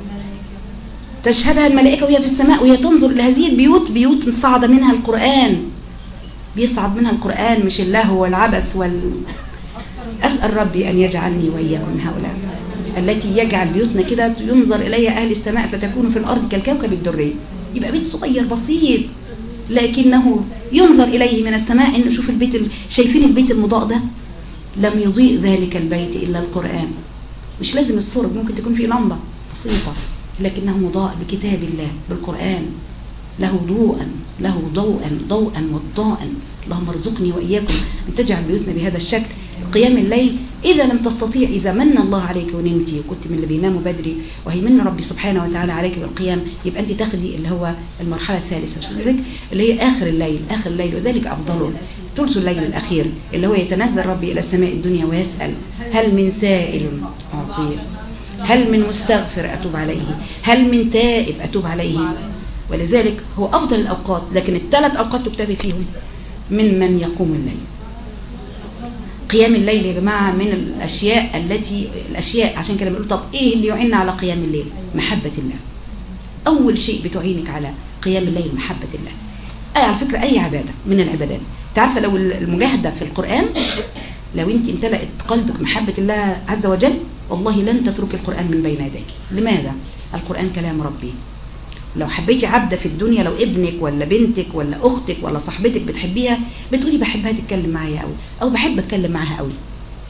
A: تشهدها الملائكه وهي في السماء وهي تنظر الى هذه البيوت بيوت صعد منها القران بيصعد منها القران مش اللهو والعبث وال اسال ربي ان يجعلني واياكم من هؤلاء التي يجعل بيوتنا كده ينظر اليها اهل السماء فتكون في الارض كالكوكب الدري يبقى بيت صغير بسيط لكنه ينظر اليه من السماء انه شوف البيت ال- شايفين البيت المضاء ده لم يضيء ذلك البيت الا القران مش لازم السرج ممكن تكون في لمبه بسيطه لكنه مضاء بكتاب الله بالقران له ضوءا له ضوءا ضوءا وضاء اللهم ارزقني واياكم ان تجعل بيوتنا بهذا الشكل قيام الليل اذا لم تستطيع اذا من الله عليك ونمتي وكنت من اللي بيناموا بدري وهيمن ربي سبحانه وتعالى عليك بالقيام يبقى انت تاخدي اللي هو المرحله الثالثه مش لذلك اللي هي اخر الليل اخر الليل وذلك افضله ثلث الليل الاخير اللي هو يتنزل ربي الى السماء الدنيا ويسال هل من سائل اعطيه هل من مستغفر اتوب عليه هل من تائب اتوب عليه ولذلك هو افضل الاوقات لكن الثلاث اوقات تكتبي فيهم من من يقوم الليل قيام الليل يا جماعه من الاشياء التي الاشياء عشان كده بنقول طب ايه اللي يعين على قيام الليل محبه الله اول شيء بتعينك على قيام الليل محبه الله اي على فكره اي عباده من العبادات تعرف لو المجاهده في القران لو انت امتلأت قلبك محبه الله عز وجل والله لن تترك القران من بين يديك لماذا القران كلام ربي لو حبيتي عبده في الدنيا لو ابنك ولا بنتك ولا اختك ولا صاحبتك بتحبيها بتقولي بحبها تتكلم معايا قوي او بحب اتكلم معاها قوي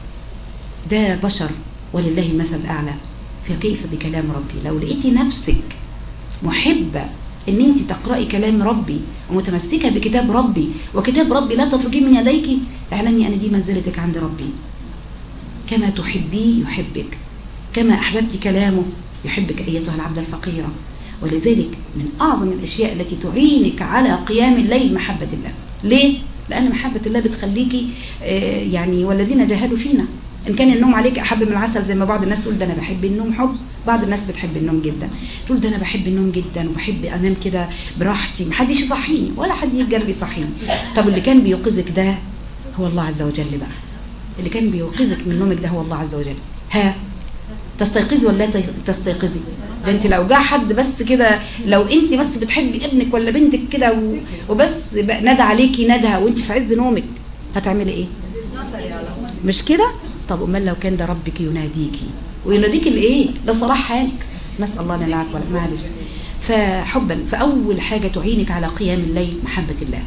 A: ده بشر ولله المثل الاعلى فكيف بكلام ربي لو لقيتي نفسك محبه ان انت تقراي كلام ربي ومتمسكه بكتاب ربي وكتاب ربي لا تتركيه من يديك اعلمي ان دي منزلتك عند ربي كما تحبيه يحبك كما احببت كلامه يحبك ايتها العبد الفقيره ولذلك من اعظم الاشياء التي تعينك على قيام الليل محبه الله ليه لان محبه الله بتخليكي آه، يعني والذين جاهدوا فينا ان كان النوم عليك احب من العسل زي ما بعض الناس تقول ده انا بحب النوم حب بعض الناس بتحب النوم جدا تقول ده انا بحب النوم جدا وبحب انام كده براحتي محدش يصحيني ولا حد يجي جنبي يصحيني طب اللي كان بيوقظك ده هو الله عز وجل بقى اللي كان بيوقظك من نومك ده هو الله عز وجل ها تستيقظي ولا لا تستيقظي ده انت لو جه حد بس كده لو انت بس بتحبي ابنك ولا بنتك كده و- وبس بقى نادى عليكي ندها وانت في عز نومك هتعملي ايه مش كده طب امال لو كان ده ربك يناديكي ويناديكي لايه لصلاح حالك نسال الله لنا العفو والعافية. معلش فحبا فاول حاجه تعينك على قيام الليل محبه الله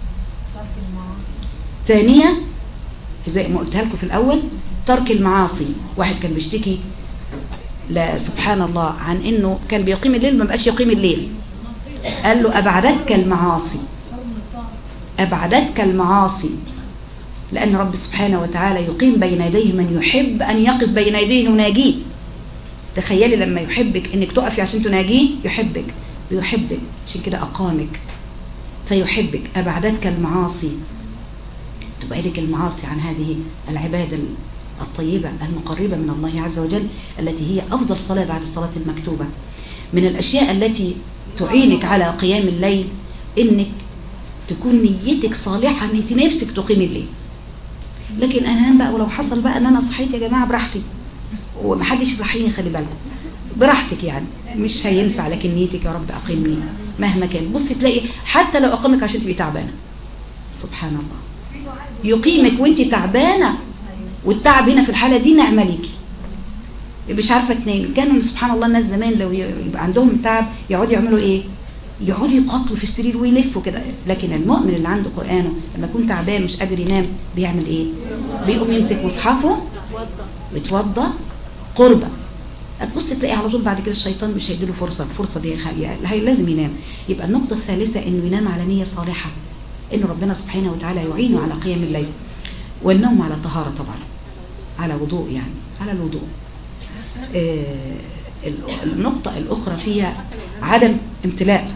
A: ثانيا زي ما قلتها لكم في الاول ترك المعاصي واحد كان بيشتكي لا سبحان الله عن انه كان بيقيم الليل ما بقاش يقيم الليل قال له ابعدتك المعاصي ابعدتك المعاصي لان رب سبحانه وتعالى يقيم بين يديه من يحب ان يقف بين يديه يناجيه تخيلي لما يحبك انك تقفي عشان تناجيه يحبك بيحبك عشان كده اقامك فيحبك ابعدتك المعاصي تبعدك المعاصي عن هذه العبادة الطيبة المقربة من الله عز وجل التي هي أفضل صلاة بعد الصلاة المكتوبة من الأشياء التي تعينك على قيام الليل إنك تكون نيتك صالحة ان انت نفسك تقيمي الليل لكن انا هنام بقى ولو حصل بقى ان انا صحيت يا جماعه براحتي ومحدش يصحيني خلي بالكم براحتك يعني مش هينفع لكن نيتك يا رب اقيمني مهما كان بصي تلاقي حتى لو اقامك عشان تبقي تعبانه سبحان الله يقيمك وانت تعبانه والتعب هنا في الحاله دي نعمه ليكي مش عارفه تنامي كانوا سبحان الله الناس زمان لو يبقى عندهم تعب يقعدوا يعملوا ايه يقعدوا يقطوا في السرير ويلفوا كده لكن المؤمن اللي عنده قرانه لما يكون تعبان مش قادر ينام بيعمل ايه بيقوم يمسك مصحفه ويتوضا قربة هتبص تلاقي على طول بعد كده الشيطان مش هيديله فرصه الفرصه دي خاليه هي لازم ينام يبقى النقطه الثالثه انه ينام على نيه صالحه ان ربنا سبحانه وتعالى يعينه على قيام الليل والنوم على طهاره طبعا على وضوء يعني على الوضوء آه النقطه الاخرى فيها عدم امتلاء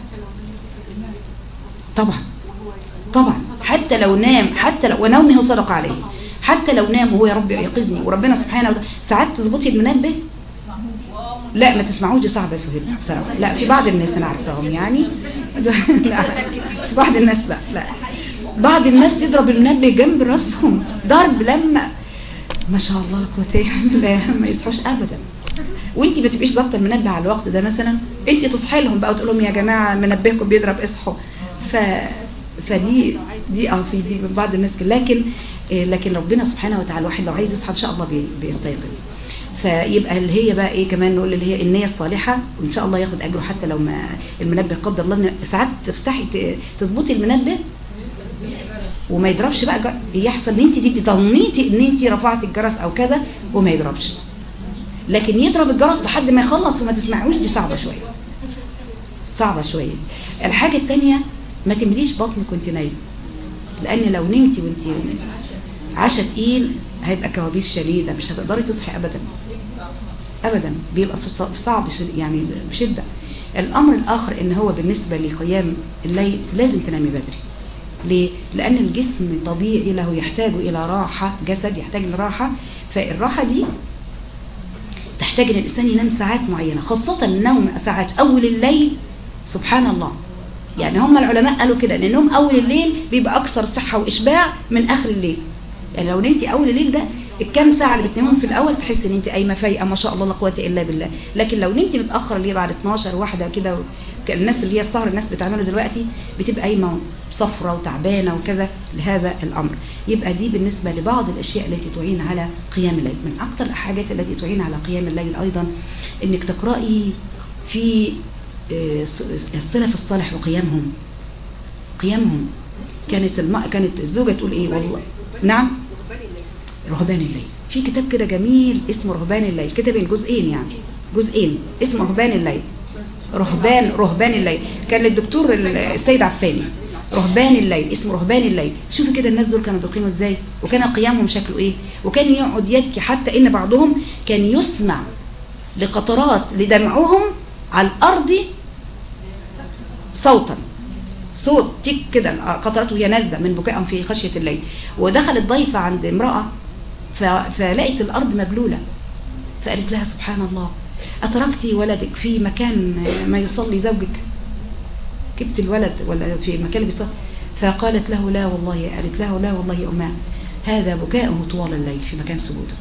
A: طبعا طبعا حتى لو نام حتى لو ونومه صدق عليه حتى لو نام وهو يا رب يقظني وربنا سبحانه وتعالى ساعات تظبطي المنبه لا ما تسمعوش دي صعبه يا سهيل بصراحه لا في بعض الناس انا عارفاهم يعني لا بس بعض الناس لا لا بعض الناس يضرب المنبه جنب راسهم ضرب لما ما شاء الله لا قوه الا بالله ما يصحوش ابدا وانت ما تبقيش ظابطه المنبه على الوقت ده مثلا انت تصحي لهم بقى وتقول لهم يا جماعه منبهكم بيضرب اصحوا ف فدي دي اه في دي بعض الناس كده لكن لكن ربنا سبحانه وتعالى الواحد لو عايز يصحى ان شاء الله بيستيقظ فيبقى اللي هي بقى ايه كمان نقول اللي هي النيه الصالحه وان شاء الله ياخد اجره حتى لو ما المنبه قدر الله ساعات تفتحي تظبطي المنبه وما يضربش بقى جر... يحصل ان انت دي ظنيتي ان انت رفعتي الجرس او كذا وما يضربش لكن يضرب الجرس لحد ما يخلص وما تسمعوش دي صعبه شويه صعبه شويه الحاجه الثانيه ما تمليش بطنك وانت نايمه لان لو نمتي وانت عشا تقيل هيبقى كوابيس شديده مش هتقدري تصحي ابدا ابدا بيبقى صعب يعني بشده الامر الاخر ان هو بالنسبه لقيام الليل لازم تنامي بدري ليه؟ لأن الجسم طبيعي له يحتاج إلى راحة جسد يحتاج لراحة فالراحة دي تحتاج أن الإنسان ينام ساعات معينة خاصة النوم ساعات أول الليل سبحان الله يعني هم العلماء قالوا كده ان النوم اول الليل بيبقى اكثر صحه واشباع من اخر الليل يعني لو نمتي اول الليل ده الكام ساعه اللي بتنامهم في الاول تحسي ان انت قايمه فايقه ما شاء الله لا قوه الا بالله لكن لو نمتي متاخر اللي هي بعد 12 واحده كده الناس اللي هي السهر الناس بتعمله دلوقتي بتبقى قايمه صفرة وتعبانه وكذا لهذا الامر يبقى دي بالنسبه لبعض الاشياء التي تعين على قيام الليل من اكثر الحاجات التي تعين على قيام الليل ايضا انك تقراي في السلف الصالح وقيامهم قيامهم كانت الم... كانت الزوجه تقول ايه والله نعم رهبان الليل في كتاب كده جميل اسمه رهبان الليل كتابين جزئين يعني جزئين اسمه رهبان الليل رهبان رهبان الليل كان للدكتور السيد عفاني رهبان الليل اسمه رهبان الليل شوفي كده الناس دول كانوا بيقيموا ازاي وكان قيامهم شكله ايه وكان يقعد يبكي حتى ان بعضهم كان يسمع لقطرات لدمعهم على الارض صوتا صوت تك كده قطرات وهي نازله من بكائهم في خشيه الليل ودخلت ضيفه عند امراه فلقت الارض مبلوله فقالت لها سبحان الله اتركتي ولدك في مكان ما يصلي زوجك جبت الولد ولا في المكان اللي بيصلي فقالت له لا والله قالت له لا والله يا اماه هذا بكاؤه طوال الليل في مكان سجوده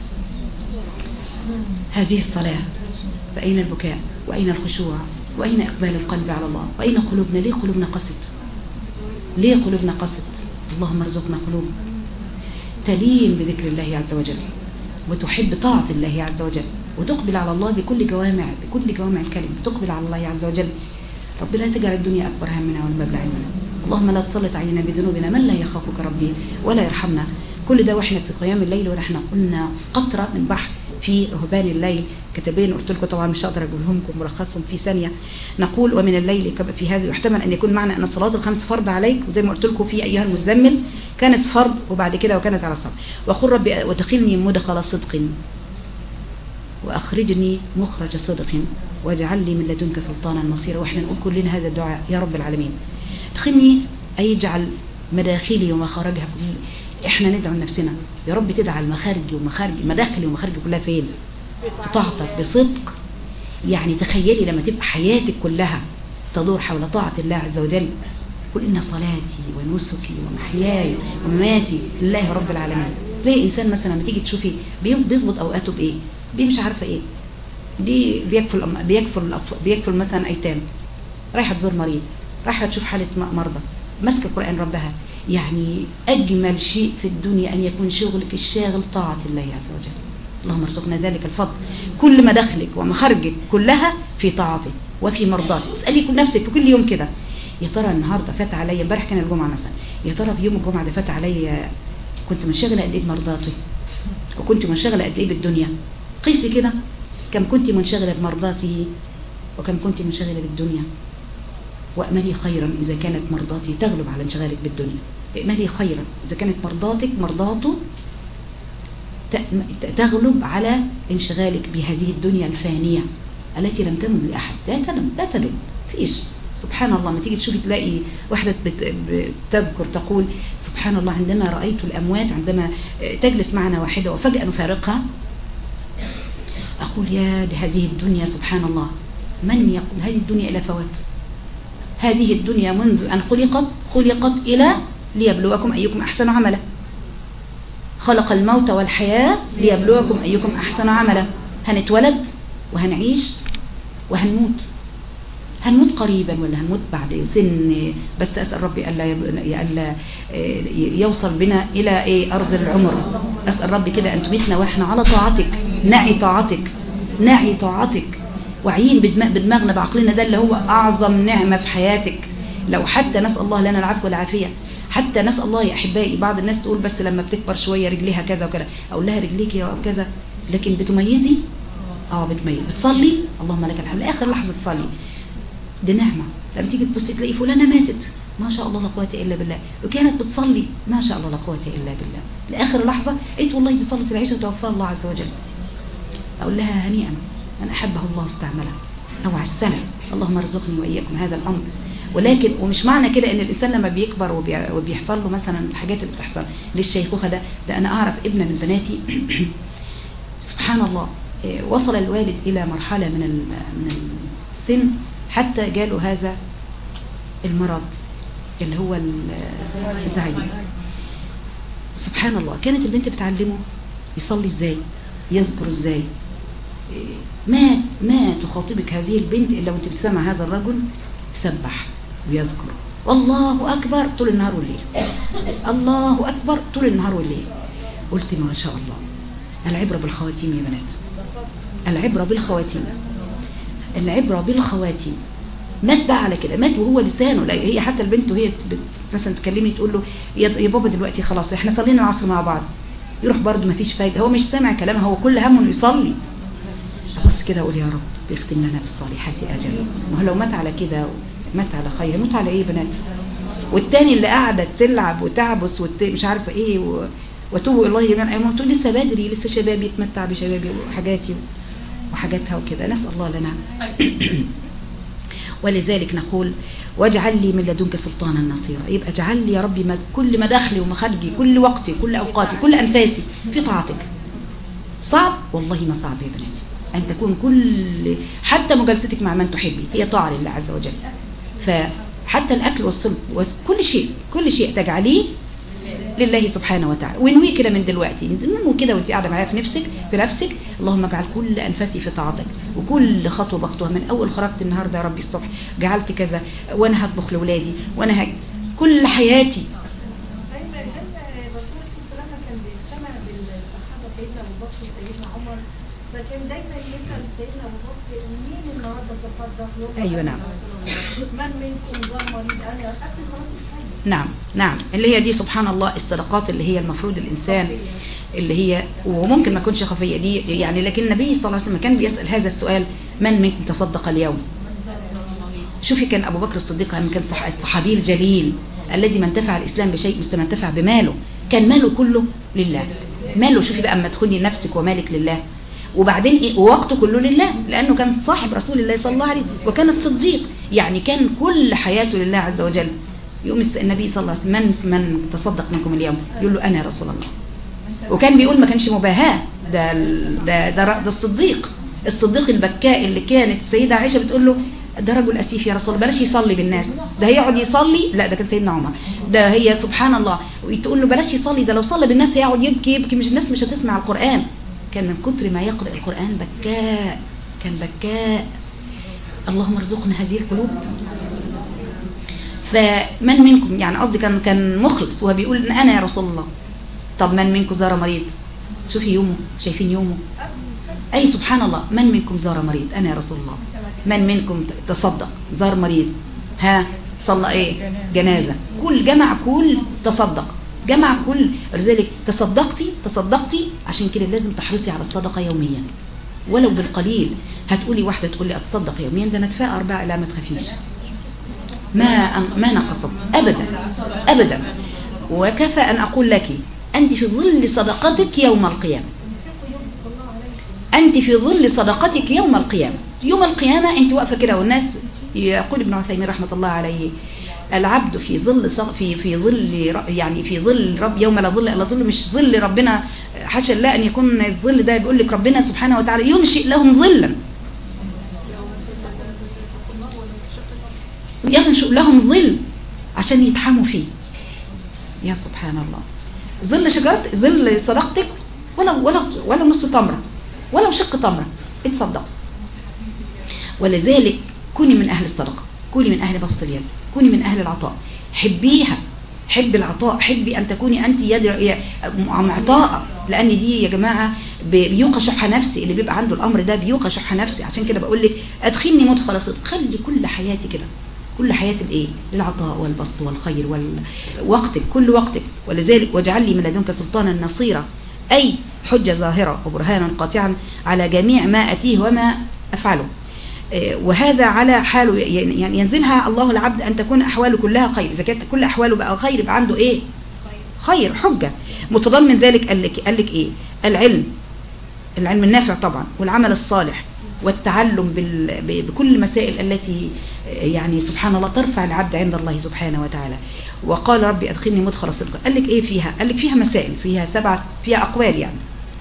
A: هذه الصلاة فأين البكاء وأين الخشوع وأين إقبال القلب على الله وأين قلوبنا ليه قلوبنا قست ليه قلوبنا قست اللهم ارزقنا قلوب تلين بذكر الله عز وجل وتحب طاعة الله عز وجل وتقبل على الله بكل جوامع بكل جوامع الكلمة تقبل على الله عز وجل رب لا تجعل الدنيا أكبر همنا ولا مبلغ علمنا اللهم لا تسلط علينا بذنوبنا من لا يخافك ربي ولا يرحمنا كل ده واحنا في قيام الليل ونحن قلنا قطرة من بحر في رهبان الليل كتابين قلت لكم طبعا مش هقدر اقولهم لكم ملخصهم في ثانيه نقول ومن الليل كما في هذا يحتمل ان يكون معنى ان الصلاه الخمس فرض عليك وزي ما قلت لكم في ايها المزمل كانت فرض وبعد كده وكانت على الصبر وقل ربي وادخلني مدخل صدق واخرجني مخرج صدق واجعل لي من لدنك سلطانا نصيرا واحنا نقول كلنا هذا الدعاء يا رب العالمين ادخلني اي اجعل مداخلي ومخارجها كل احنا ندعو لنفسنا يا رب تدعى المخارج ومخارج مداخلي ومخارجي كلها فين في طاعتك بصدق يعني تخيلي لما تبقى حياتك كلها تدور حول طاعة الله عز وجل قل إن صلاتي ونسكي ومحياي ومماتي لله رب العالمين زي إنسان مثلا لما تيجي تشوفي بي- بيظبط أوقاته بإيه بيه مش عارفة إيه دي بيكفل أم- بيكفل الأطفال بيكفل مثلا أيتام رايحة تزور مريض رايحة تشوف حالة م- مرضى ماسكة قرآن ربها يعني أجمل شيء في الدنيا أن يكون شغلك الشاغل طاعة الله عز وجل اللهم ارزقنا ذلك الفضل كل مداخلك ومخارجك كلها في طاعته وفي مرضاته اسالي كل نفسك في كل يوم كده يا ترى النهارده فات عليا امبارح كان الجمعه مثلا يا ترى في يوم الجمعه ده فات عليا كنت منشغله قد ايه بمرضاته وكنت منشغله قد ايه بالدنيا قيسي كده كم كنت منشغله بمرضاته وكم كنت منشغله بالدنيا واملي خيرا اذا كانت مرضاتي تغلب على انشغالك بالدنيا املي خيرا اذا كانت مرضاتك مرضاته ت- تغلب على انشغالك بهذه الدنيا الفانية التي لم تمن لأحد لا تنم لا تنم فيش سبحان الله ما تيجي تشوفي تلاقي واحدة بت- بتذكر تقول سبحان الله عندما رأيت الأموات عندما تجلس معنا واحدة وفجأة نفارقها أقول يا لهذه الدنيا سبحان الله من يقول هذه الدنيا إلى فوات هذه الدنيا منذ أن خلقت خلقت إلى ليبلوكم أيكم أحسن عملا خلق الموت والحياة ليبلوكم أيكم أحسن عملا هنتولد وهنعيش وهنموت هنموت قريبا ولا هنموت بعد سن بس أسأل ربي ألا يب- ألا يوصل بنا إلى إيه أرض العمر أسأل ربي كده أن تميتنا وإحنا على طاعتك نعي طاعتك نعي طاعتك واعيين بدماغ بدماغنا بعقلنا ده اللي هو أعظم نعمة في حياتك لو حتى نسأل الله لنا العفو والعافية حتى نسأل الله يا أحبائي بعض الناس تقول بس لما بتكبر شوية رجليها كذا وكذا أقول لها رجليك يا كذا لكن بتميزي اه بتميز بتصلي اللهم لك الحمد لاخر لحظه تصلي دي نعمه لما تيجي تبصي تلاقي فلانه ماتت ما شاء الله لا قوه الا بالله وكانت بتصلي ما شاء الله لا قوه الا بالله لاخر لحظه قلت والله دي صلت العشاء وتوفاها الله عز وجل اقول لها هنيئا من احبه الله استعمله او عسله اللهم ارزقني واياكم هذا الامر ولكن ومش معنى كده ان الانسان لما بيكبر وبي- وبيحصل له مثلا الحاجات اللي بتحصل للشيخوخه ده ده انا اعرف ابن من بناتي سبحان الله إيه، وصل الوالد الى مرحله من ال- من السن حتى جاله هذا المرض اللي هو ال- الزهايمر سبحان الله كانت البنت بتعلمه يصلي ازاي يذكر ازاي إيه، ما ما تخاطبك هذه البنت الا وانت بتسمع هذا الرجل يسبح ويذكر والله اكبر طول النهار والليل الله اكبر طول النهار والليل قلت ما شاء الله العبره بالخواتيم يا بنات العبره بالخواتيم العبره بالخواتيم مات بقى على كده مات وهو لسانه لا هي حتى البنت وهي بت مثلا تكلمي تقول له يا يا بابا دلوقتي خلاص احنا صلينا العصر مع بعض يروح برضه ما فيش فايده هو مش سامع كلامها هو كل همه انه يصلي ابص كده اقول يا رب يختم لنا بالصالحات اجل ما هو لو مات على كده مات على خير يموت على ايه يا بنات والتاني اللي قاعده تلعب وتعبس وت... مش عارفه ايه و... وتوبوا الى الله جميعا ايام تقول لسه بدري لسه شبابي يتمتع بشبابي وحاجاتي وحاجاتها وكده نسال الله لنا ولذلك نقول واجعل لي من لدنك سلطانا نصيرا يبقى اجعل لي يا ربي ما كل مداخلي ومخارجي كل وقتي كل اوقاتي كل انفاسي في طاعتك صعب والله ما صعب يا بناتي ان تكون كل حتى مجالستك مع من تحبي هي طاعه لله عز وجل فحتى الاكل والصلب وكل شيء كل شيء تجعليه لله سبحانه وتعالى وانوي كده من دلوقتي انوي كده وانت قاعده معايا في نفسك في نفسك اللهم اجعل كل انفاسي في طاعتك وكل خطوه بخطوها من اول خرجت النهارده يا ربي الصبح جعلت كذا وانا هطبخ لاولادي وانا هج... كل حياتي
C: دايما دايما الرسول صلى الله عليه وسلم كان بيجتمع بالصحابه سيدنا ابو بكر وسيدنا عمر فكان دايما يسال سيدنا ابو بكر مين النهارده تصدق يوم
A: أيوة نعم.
C: من منكم زار مريض انا قبل صلاه الفجر
A: نعم نعم اللي هي دي سبحان الله الصدقات اللي هي المفروض الانسان اللي هي وممكن ما تكونش خفيه دي يعني لكن النبي صلى الله عليه وسلم كان بيسال هذا السؤال من منكم تصدق اليوم شوفي كان ابو بكر الصديق لما كان صح الصحابي الجليل الذي ما انتفع الاسلام بشيء مثل ما انتفع بماله كان ماله كله لله ماله شوفي بقى اما تدخلي نفسك ومالك لله وبعدين ايه ووقته كله لله لانه كان صاحب رسول الله صلى الله عليه وسلم وكان الصديق يعني كان كل حياته لله عز وجل يقوم الس- النبي صلى الله عليه وسلم من من تصدق منكم اليوم يقول له انا يا رسول الله وكان بيقول ما كانش مباهاه ده ال- ده ده, ده الصديق الصديق البكاء اللي كانت السيده عائشه بتقول له ده رجل اسيف يا رسول الله بلاش يصلي بالناس ده هيقعد يصلي لا ده كان سيدنا عمر ده هي سبحان الله وتقول له بلاش يصلي ده لو صلى بالناس هيقعد يبكي يبكي مش الناس مش هتسمع القران كان من كتر ما يقرا القران بكاء كان بكاء اللهم ارزقنا هذه القلوب فمن منكم يعني قصدي كان كان مخلص وهو بيقول ان انا يا رسول الله طب من منكم زار مريض شوفي يومه شايفين يومه اي سبحان الله من منكم زار مريض انا يا رسول الله من منكم تصدق زار مريض ها صلى ايه جنازه كل جمع كل تصدق جمع كل ولذلك تصدقتي تصدقتي عشان كده لازم تحرصي على الصدقه يوميا ولو بالقليل هتقولي واحده تقول لي اتصدق يوميا ده انا اتفاء اربعه لا ما تخافيش ما ما نقصت ابدا ابدا وكفى ان اقول لك انت في ظل صدقتك يوم القيامه انت في ظل صدقتك يوم القيامه يوم القيامه انت واقفه كده والناس يقول ابن عثيمين رحمه الله عليه العبد في ظل ص- في في ظل ر- يعني في ظل رب يوم لا ظل الا ظل مش ظل ربنا حاشا الله ان يكون الظل ده بيقول لك ربنا سبحانه وتعالى ينشئ لهم ظلا ينشئ لهم ظل عشان يتحموا فيه يا سبحان الله ظل شجرة ظل صدقتك ولا ولا ولا نص تمرة ولا شق تمرة اتصدق ولذلك كوني من أهل الصدقة كوني من أهل بسط اليد كوني من أهل العطاء حبيها حبي العطاء حبي أن تكوني أنت يد معطاءة لأن دي يا جماعة بيوقى شح نفسي اللي بيبقى عنده الأمر ده بيوقى شح نفسي عشان كده بقول لك أدخلني مدخل صدق خلي كل حياتي كده كل حياتي الايه العطاء والبسط والخير ووقتك كل وقتك ولذلك واجعل لي من لدنك سلطانا نصيرا اي حجه ظاهره وبرهانا قاطعا على جميع ما اتيه وما افعله إيه، وهذا على حاله يعني ينزلها الله العبد ان تكون احواله كلها خير اذا كانت كل احواله بقى خير يبقى عنده ايه خير حجه متضمن ذلك قال لك قال لك ايه العلم العلم النافع طبعا والعمل الصالح والتعلم بال- ب- بكل المسائل التي يعني سبحان الله ترفع العبد عند الله سبحانه وتعالى وقال ربي ادخلني مدخل صدق قال لك ايه فيها قال لك فيها مسائل فيها سبعه فيها اقوال يعني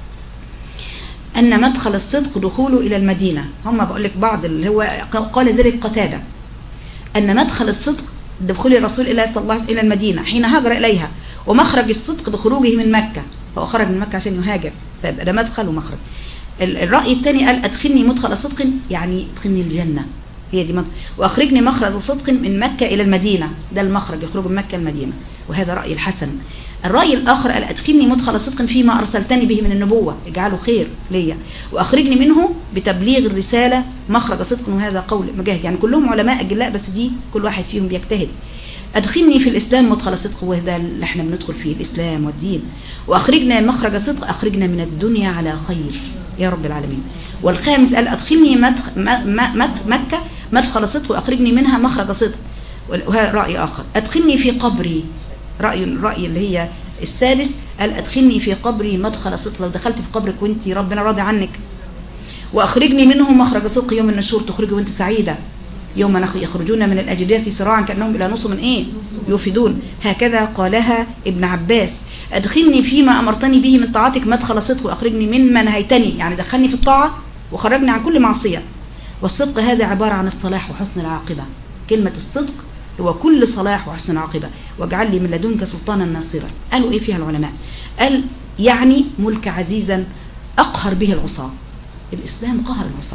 A: ان مدخل الصدق دخوله الى المدينه هم بقول لك بعض اللي هو قال ذلك قتاده ان مدخل الصدق دخول الرسول الله صلى الله عليه وسلم الى المدينه حين هاجر اليها ومخرج الصدق بخروجه من مكه هو خرج من مكه عشان يهاجر فيبقى ده مدخل ومخرج ال- الراي الثاني قال ادخلني مدخل صدق يعني ادخلني الجنه هي دي مدخل واخرجني مخرج صدق من مكه الى المدينه ده المخرج يخرج من مكه المدينه وهذا راي الحسن الراي الاخر قال ادخلني مدخل صدق فيما ارسلتني به من النبوه اجعله خير ليا واخرجني منه بتبليغ الرساله مخرج صدق وهذا قول مجاهد يعني كلهم علماء اجلاء بس دي كل واحد فيهم بيجتهد ادخلني في الاسلام مدخل صدق وده اللي احنا بندخل فيه الاسلام والدين واخرجنا مخرج صدق اخرجنا من الدنيا على خير يا رب العالمين والخامس قال ادخلني مدخ م- م- مت- مكه مدخل صدق واخرجني منها مخرج صدق وهذا راي اخر ادخلني في قبري راي الراي اللي هي الثالث قال ادخلني في قبري مدخل صدق لو دخلت في قبرك وانت ربنا راضي عنك واخرجني منه مخرج صدق يوم النشور تخرجي وانت سعيده يوم نخ- يخرجون من الاجداث سراعا كانهم الى نصب ايه يوفدون هكذا قالها ابن عباس ادخلني فيما امرتني به من طاعتك مدخل صدق واخرجني مما نهيتني يعني دخلني في الطاعه وخرجني عن كل معصيه والصدق هذا عباره عن الصلاح وحسن العاقبه كلمه الصدق هو كل صلاح وحسن عاقبة واجعل لي من لدنك سلطانا ناصرا قالوا ايه فيها العلماء قال يعني ملك عزيزا اقهر به العصاة الاسلام قهر العصاة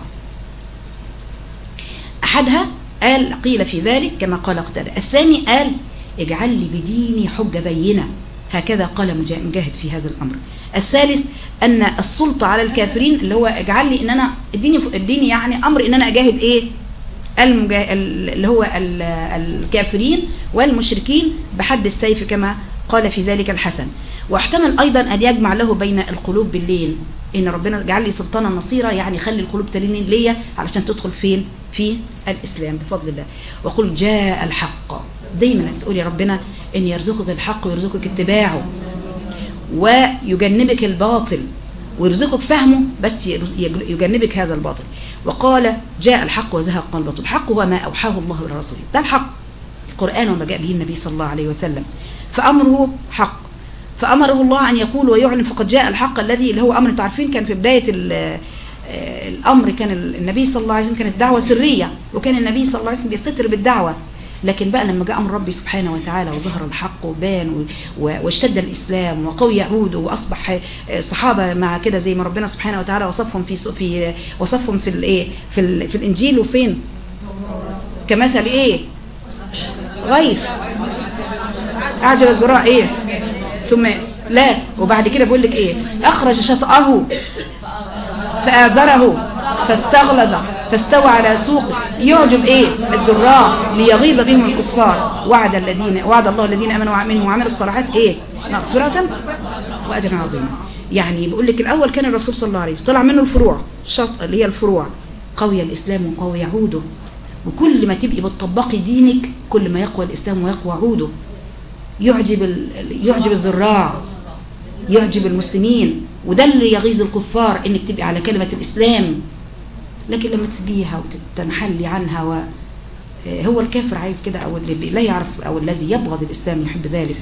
A: احدها قال قيل في ذلك كما قال قتادة الثاني قال اجعل لي بديني حجة بينة هكذا قال مجا- مجاهد في هذا الامر الثالث ان السلطة على الكافرين اللي هو اجعل لي ان انا اديني اديني يعني امر ان انا اجاهد ايه المجا... ال- اللي هو ال- الكافرين والمشركين بحد السيف كما قال في ذلك الحسن واحتمل ايضا ان يجمع له بين القلوب باللين ان ربنا جعل لي سلطانا نصيرا يعني خلي القلوب تلين ليا علشان تدخل فين في الاسلام بفضل الله وقل جاء الحق دايما تقول يا ربنا ان يرزقك الحق ويرزقك اتباعه ويجنبك الباطل ويرزقك فهمه بس يج- يجنبك هذا الباطل وقال جاء الحق وزهق الباطل الحق هو ما أوحاه الله إلى رسوله ده الحق القرآن وما جاء به النبي صلى الله عليه وسلم فأمره حق فأمره الله أن يقول ويعلن فقد جاء الحق الذي اللي هو أمر انتوا عارفين كان في بداية ال- آه، الأمر كان النبي صلى الله عليه وسلم كانت دعوة سرية وكان النبي صلى الله عليه وسلم بيستتر بالدعوة لكن بقى لما جاء امر ربي سبحانه وتعالى وظهر الحق وبان و- و- واشتد الاسلام وقوي يعود واصبح الصحابه مع كده زي ما ربنا سبحانه وتعالى وصفهم في س- في وصفهم في الايه في, ال- في الانجيل وفين كمثل ايه غيث اعجب الزراع ايه ثم لا وبعد كده بيقول لك ايه اخرج شطاه فآزره فاستغلظ فاستوى على سوقه يعجب ايه الزراع ليغيظ بهم الكفار وعد الذين وعد الله الذين امنوا وعملوا وعملوا الصالحات ايه مغفرة واجرا عظيما يعني بيقول لك الاول كان الرسول صلى الله عليه وسلم طلع منه الفروع شط اللي هي الفروع قوي الاسلام وقوي عوده وكل ما تبقي بتطبقي دينك كل ما يقوى الاسلام ويقوى عوده يعجب ال- يعجب الزراع يعجب المسلمين وده اللي يغيظ الكفار انك تبقي على كلمة الاسلام لكن لما تسبيها وتنحلي عنها و هو الكافر عايز كده او اللي بي- لا يعرف او الذي يبغض الاسلام يحب ذلك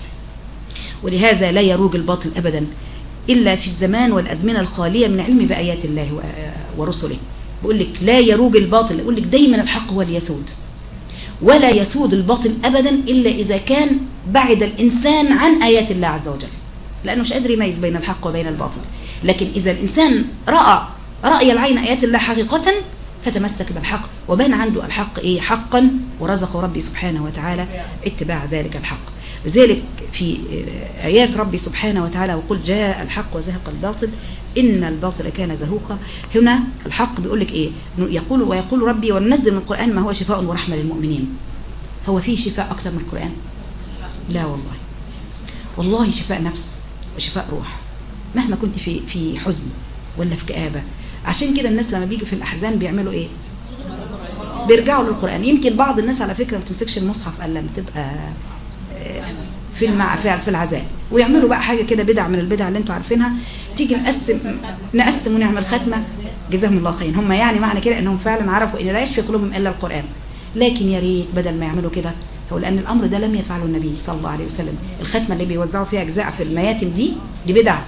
A: ولهذا لا يروج الباطل ابدا الا في الزمان والازمنه الخاليه من علم بايات الله و- ورسله بقول لك لا يروج الباطل بقول لك دايما الحق هو اللي يسود ولا يسود الباطل ابدا الا اذا كان بعد الانسان عن ايات الله عز وجل لانه مش قادر يميز بين الحق وبين الباطل لكن اذا الانسان راى راي العين ايات الله حقيقه فتمسك بالحق وبان عنده الحق ايه حقا ورزق ربي سبحانه وتعالى اتباع ذلك الحق لذلك في ايات ربي سبحانه وتعالى وقل جاء الحق وزهق الباطل ان الباطل كان زهوقا هنا الحق بيقول لك ايه يقول ويقول ربي وننزل من القران ما هو شفاء ورحمه للمؤمنين هو في شفاء اكثر من القران لا والله والله شفاء نفس وشفاء روح مهما كنت في في حزن ولا في كآبة عشان كده الناس لما بيجوا في الأحزان بيعملوا إيه بيرجعوا للقرآن يمكن بعض الناس على فكرة ما تمسكش المصحف إلا لما تبقى آه، في المع في في العزاء ويعملوا بقى حاجة كده بدع من البدع اللي انتوا عارفينها تيجي نقسم نقسم ونعمل ختمة جزاهم الله خير هم يعني معنى كده انهم فعلا عرفوا ان لا يشفي قلوبهم الا القرآن لكن يا ريت بدل ما يعملوا كده هو لان الامر ده لم يفعله النبي صلى الله عليه وسلم الختمه اللي بيوزعوا فيها اجزاء في المياتم دي دي بدعه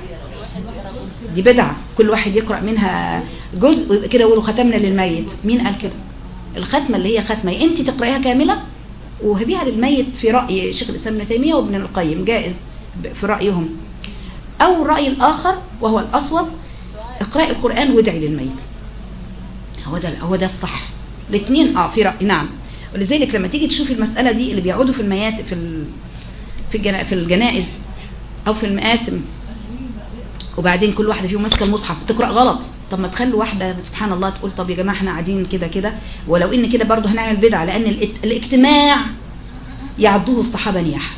A: دي بدعه كل واحد يقرا منها جزء ويبقى كده يقولوا ختمنا للميت مين قال كده الختمه اللي هي ختمه يا انت تقرايها كامله وهبيها للميت في راي شيخ الاسلام ابن تيميه وابن القيم جائز ب- في رايهم او الراي الاخر وهو الاصوب اقراي القران وادعي للميت هو ده هو ده الصح الاثنين اه في رأي نعم ولذلك لما تيجي تشوفي المسألة دي اللي بيقعدوا في الميات في ال... في الجنا... في الجنائز أو في المآتم وبعدين كل واحدة فيهم ماسكة المصحف تقرأ غلط طب ما تخلي واحدة سبحان الله تقول طب يا جماعة احنا قاعدين كده كده ولو ان كده برضه هنعمل بدعة لأن الات- الاجتماع يعدوه الصحابة نياح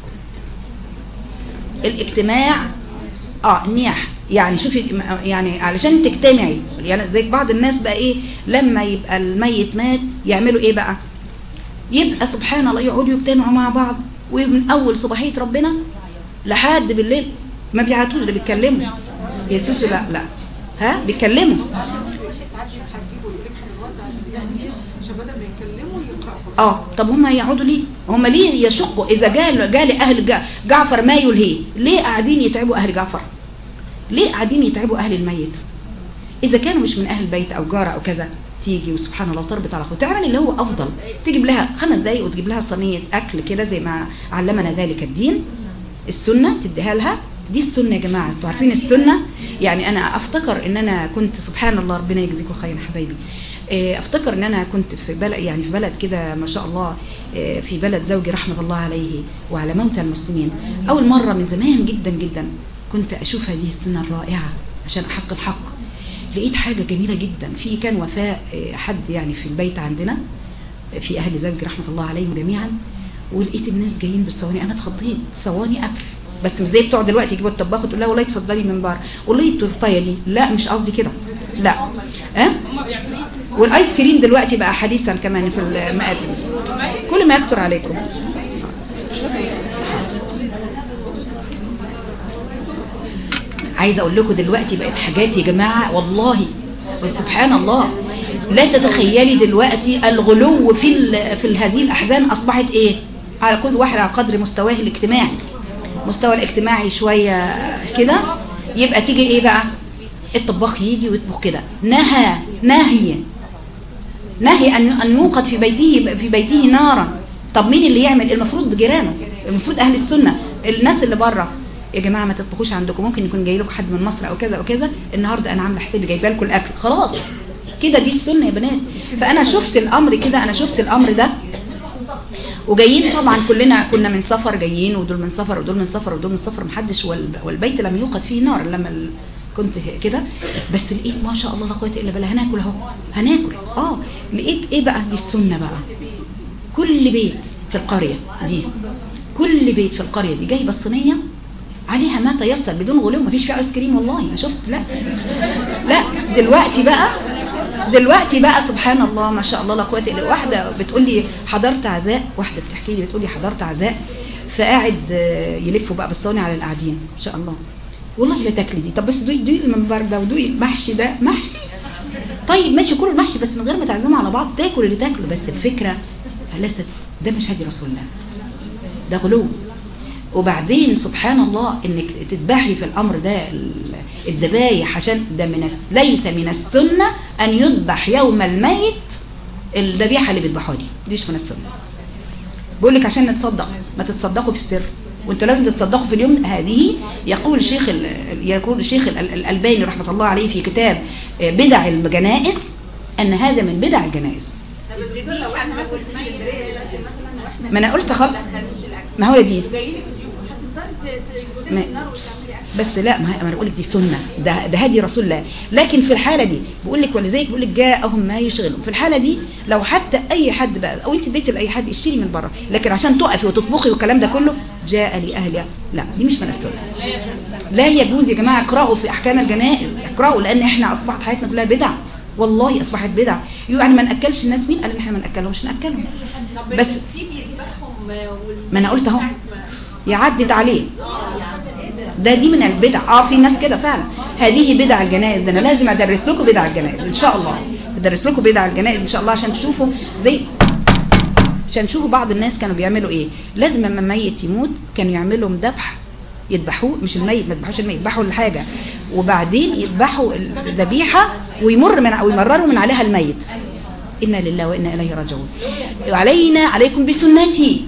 A: الاجتماع اه النياح يعني شوفي يعني علشان تجتمعي يعني زي بعض الناس بقى ايه لما يبقى الميت مات يعملوا ايه بقى يبقى سبحان الله يقعدوا يجتمعوا مع بعض ومن اول صباحيه ربنا لحد بالليل ما بيعاتوش ده بيتكلموا يا سوسو لا لا ها بيتكلموا
C: ساعات بيتحجبوا يقول لك هنوزع عشان بدل ما يتكلموا يقرأوا
A: اه طب هم يقعدوا ليه هم ليه يشقوا اذا جال جال اهل جا- جعفر ما يلهيه ليه قاعدين يتعبوا اهل جعفر ليه قاعدين يتعبوا اهل الميت اذا كانوا مش من اهل البيت او جاره او كذا تيجي وسبحان الله وتربط على اخوها تعمل اللي هو افضل تجيب لها خمس دقايق وتجيب لها صينيه اكل كده زي ما علمنا ذلك الدين السنه تديها لها دي السنه يا جماعه انتوا عارفين السنه يعني انا افتكر ان انا كنت سبحان الله ربنا يجزيكم خير حبايبي إيه، افتكر ان انا كنت في بلد يعني في بلد كده ما شاء الله إيه، في بلد زوجي رحمه الله عليه وعلى موتى المسلمين اول مره من زمان جدا جدا كنت اشوف هذه السنه الرائعه عشان احق الحق لقيت حاجه جميله جدا في كان وفاء إيه، حد يعني في البيت عندنا في اهل زوجي رحمه الله عليهم جميعا ولقيت الناس جايين بالصواني انا اتخضيت صواني اكل بس مش زي بتوع دلوقتي يجيبوا الطباخ وتقول لها والله اتفضلي من بره والله التورتيه دي لا مش قصدي كده لا ها والايس كريم دلوقتي بقى حديثا كمان في المقادم كل ما يكتر عليكم عايزه اقول لكم دلوقتي بقت حاجات يا جماعه والله سبحان الله لا تتخيلي دلوقتي الغلو في ال- في هذه الاحزان اصبحت ايه على كل واحد على قدر مستواه الاجتماعي مستوى الاجتماعي شويه كده يبقى تيجي ايه بقى الطباخ يجي ويطبخ كده نهى نهي نهي ان ان يوقد في بيته في بيته نارا طب مين اللي يعمل المفروض جيرانه المفروض اهل السنه الناس اللي بره يا جماعه ما تطبخوش عندكم ممكن يكون جاي لكم حد من مصر او كذا او كذا النهارده انا عامله حسابي جايبه لكم الاكل خلاص كده دي السنه يا بنات فانا شفت الامر كده انا شفت الامر ده وجايين طبعا كلنا كنا من سفر جايين ودول من سفر ودول من سفر ودول من سفر محدش وال- والبيت لم يوقد فيه نار لما ال- كنت كده بس لقيت ما شاء الله لا قوه الا بالله هناكل اهو هناكل اه لقيت ايه بقى دي السنه بقى كل بيت في القريه دي كل بيت في القريه دي جايبه الصينيه عليها ما تيسر بدون غلو ما فيش فيها ايس كريم والله ما شفت لا لا دلوقتي بقى دلوقتي بقى سبحان الله ما شاء الله لا قوه الا واحده بتقول لي حضرت عزاء واحده بتحكي لي بتقول لي حضرت عزاء فقاعد آه، يلفوا بقى بالصواني على القاعدين ان شاء الله والله لا تاكلي دي طب بس دوقي دوقي المنبر ده ودوقي المحشي ده محشي طيب ماشي كلوا المحشي بس من غير ما تعزموا على بعض تاكل اللي تاكله بس الفكره ليست ده مش هدي رسول الله ده غلو وبعدين سبحان الله انك تذبحي في الامر ده ال- الذبايح عشان ده من الس- ليس من السنه ان يذبح يوم الميت الذبيحه اللي بيذبحوها دي دي مش من السنه بقول لك عشان نتصدق ما تتصدقوا في السر وانتوا لازم تتصدقوا في اليوم هذه يقول الشيخ ال- يقول الشيخ ال- ال- الالباني رحمه الله عليه في كتاب آه، بدع الجنائز ان هذا من بدع الجنائز ما انا قلت خلاص ما هو دي ما بس لا ما انا بقول لك دي سنه ده ده هدي رسول الله لكن في الحاله دي بقول لك ولذلك بقول لك جاءهم ما يشغلهم في الحاله دي لو حتى اي حد بقى او انت اديتي لاي حد اشتري من بره لكن عشان تقفي وتطبخي والكلام ده كله جاء لاهلها لا دي مش من السنه لا يجوز يا جماعه اقراوا في احكام الجنائز اقراوا لان احنا اصبحت حياتنا كلها بدع والله اصبحت بدع يعني ما ناكلش الناس مين قال ان احنا ما ناكلهمش ناكلهم بس
B: في بيذبحهم وال-
A: ما انا قلت اهو
B: ساعة ما-
A: يعدد عليه ده دي من البدع اه في ناس كده فعلا هذه بدع الجنائز ده انا لازم ادرس لكم بدع الجنائز ان شاء الله ادرس لكم بدع الجنائز ان شاء الله عشان تشوفوا زي عشان تشوفوا بعض الناس كانوا بيعملوا ايه لازم لما الميت يموت كانوا يعملوا ذبح يذبحوه مش الميت ما يذبحوش الميت يذبحوا الحاجه وبعدين يذبحوا الذبيحه ويمر من او يمرروا من عليها الميت انا لله وانا اليه راجعون علينا عليكم بسنتي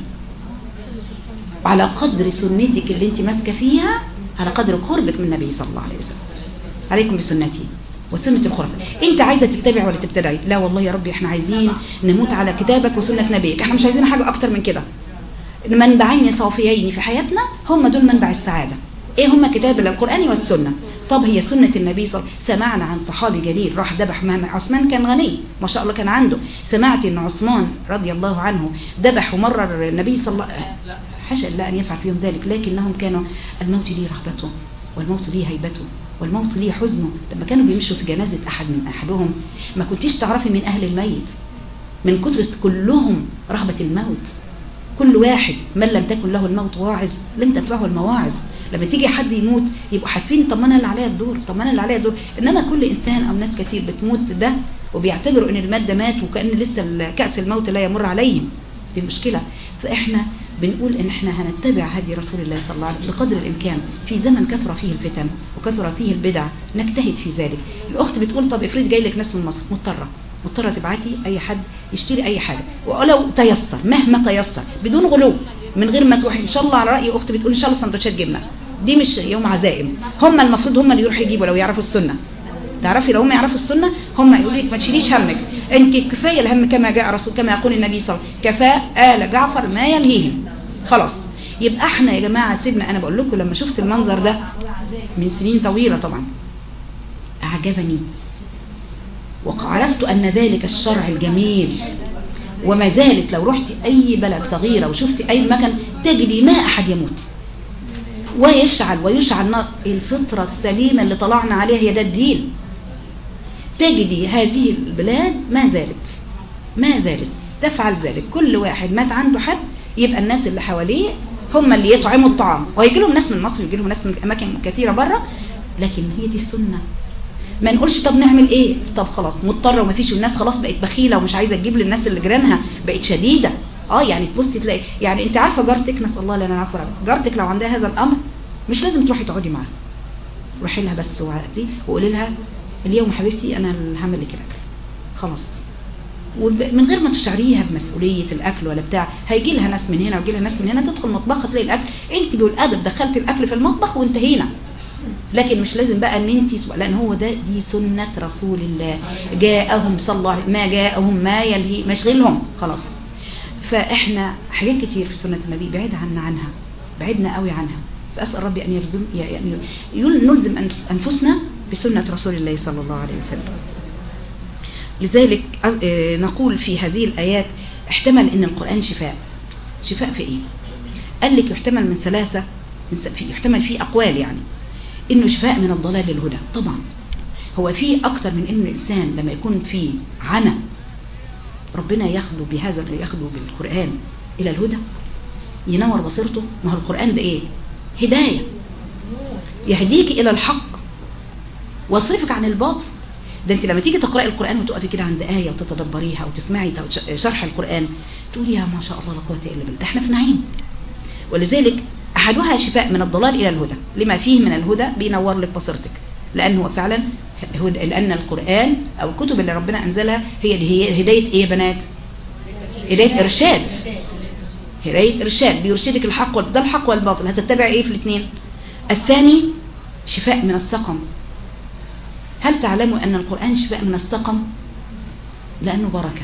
A: وعلى قدر سنتك اللي انت ماسكه فيها على قدر قربك من النبي صلى الله عليه وسلم عليكم بسنتي وسنة الخلفاء انت عايزة تتبع ولا تبتدعي لا والله يا ربي احنا عايزين نموت على كتابك وسنة نبيك احنا مش عايزين حاجة اكتر من كده منبعين صافيين في حياتنا هم دول منبع السعادة ايه هم كتاب القرآن والسنة طب هي سنة النبي صلى الله عليه وسلم سمعنا عن صحابي جليل راح ذبح مهما عثمان كان غني ما شاء الله كان عنده سمعت ان عثمان رضي الله عنه ذبح ومرر النبي صلى الله حاشا الله ان يفعل فيهم ذلك لكنهم كانوا الموت ليه رهبته والموت ليه هيبته والموت ليه حزنه لما كانوا بيمشوا في جنازة أحد من أحدهم ما كنتيش تعرفي من أهل الميت من كتر است- كلهم رهبة الموت كل واحد من لم تكن له الموت واعظ لن تنفعه المواعظ لما تيجي حد يموت يبقوا حاسين طب ما انا اللي عليا الدور طب ما انا اللي عليا الدور انما كل انسان او ناس كتير بتموت ده وبيعتبروا ان المات ده مات وكان لسه ال- كاس الموت لا يمر عليهم دي المشكله فاحنا بنقول ان احنا هنتبع هدي رسول الله صلى الله عليه وسلم بقدر الامكان في زمن كثر فيه الفتن وكثر فيه البدع نجتهد في ذلك الاخت بتقول طب افرض جاي لك ناس من مصر مضطره مضطره تبعتي اي حد يشتري اي حاجه ولو تيسر مهما تيسر بدون غلو من غير ما تروحي ان شاء الله على راي اختي بتقول ان شاء الله سندوتشات جبنه دي مش يوم عزائم هم المفروض هم اللي يروحوا يجيبوا لو يعرفوا السنه تعرفي لو هم يعرفوا السنه هم يقولوا لك ما تشيليش همك انت كفايه الهم كما جاء رسول كما يقول النبي صلى الله عليه وسلم كفاء ال جعفر ما يلهيهم خلاص يبقى احنا يا جماعه سيدنا انا بقول لكم لما شفت المنظر ده من سنين طويله طبعا اعجبني وعرفت ان ذلك الشرع الجميل وما زالت لو رحت اي بلد صغيره وشفت اي مكان تجري ما احد يموت ويشعل ويشعل نار الفطره السليمه اللي طلعنا عليها هي ده الدين تجدي هذه البلاد ما زالت ما زالت تفعل ذلك كل واحد مات عنده حد يبقى الناس اللي حواليه هم اللي يطعموا الطعام وهيجي لهم ناس من مصر يجي لهم ناس من اماكن كثيره بره لكن هي دي السنه ما نقولش طب نعمل ايه طب خلاص مضطره وما فيش والناس خلاص بقت بخيله ومش عايزه تجيب للناس اللي جيرانها بقت شديده اه يعني تبصي تلاقي يعني انت عارفه جارتك نسال الله لنا العفو والعافية. جارتك لو عندها هذا الامر مش لازم تروحي تقعدي معاها روحي لها بس وعدي وقولي لها اليوم حبيبتي انا اللي هعمل لك الاكل خلاص ومن غير ما تشعريها بمسؤوليه الاكل ولا بتاع هيجي لها ناس من هنا ويجي لها ناس من هنا تدخل المطبخ تلاقي الاكل انت بالادب دخلت الاكل في المطبخ وانتهينا لكن مش لازم بقى ان انت لان هو ده دي سنه رسول الله جاءهم صلى الله عليه ما جاءهم ما يلهي مشغلهم خلاص فاحنا حاجات كتير في سنه النبي بعيد عنا عنها بعدنا قوي عنها فاسال ربي ان يلزم يعني نلزم انفسنا بسنه رسول الله صلى الله عليه وسلم لذلك نقول في هذه الايات احتمل ان القران شفاء شفاء في ايه قال لك يحتمل من ثلاثه من يحتمل فيه اقوال يعني انه شفاء من الضلال للهدى طبعا هو في اكتر من ان الانسان لما يكون في عمى ربنا ياخده بهذا ياخده بالقران الى الهدى ينور بصيرته ما هو القران ده ايه هدايه يهديك الى الحق ويصرفك عن الباطل ده انت لما تيجي تقراي القران وتقفي كده عند ايه وتتدبريها وتسمعي شرح القران تقولي يا ما شاء الله لا قوه الا بالله ده احنا في نعيم ولذلك احدها شفاء من الضلال الى الهدى لما فيه من الهدى بينور لك بصيرتك لانه هو فعلا هدى لان القران او الكتب اللي ربنا انزلها هي هي هدايه ايه يا بنات هدايه ارشاد هدايه ارشاد بيرشدك الحق ده الحق والباطل هتتبع ايه في الاثنين الثاني شفاء من السقم هل تعلموا ان القران شفاء من السقم لانه بركه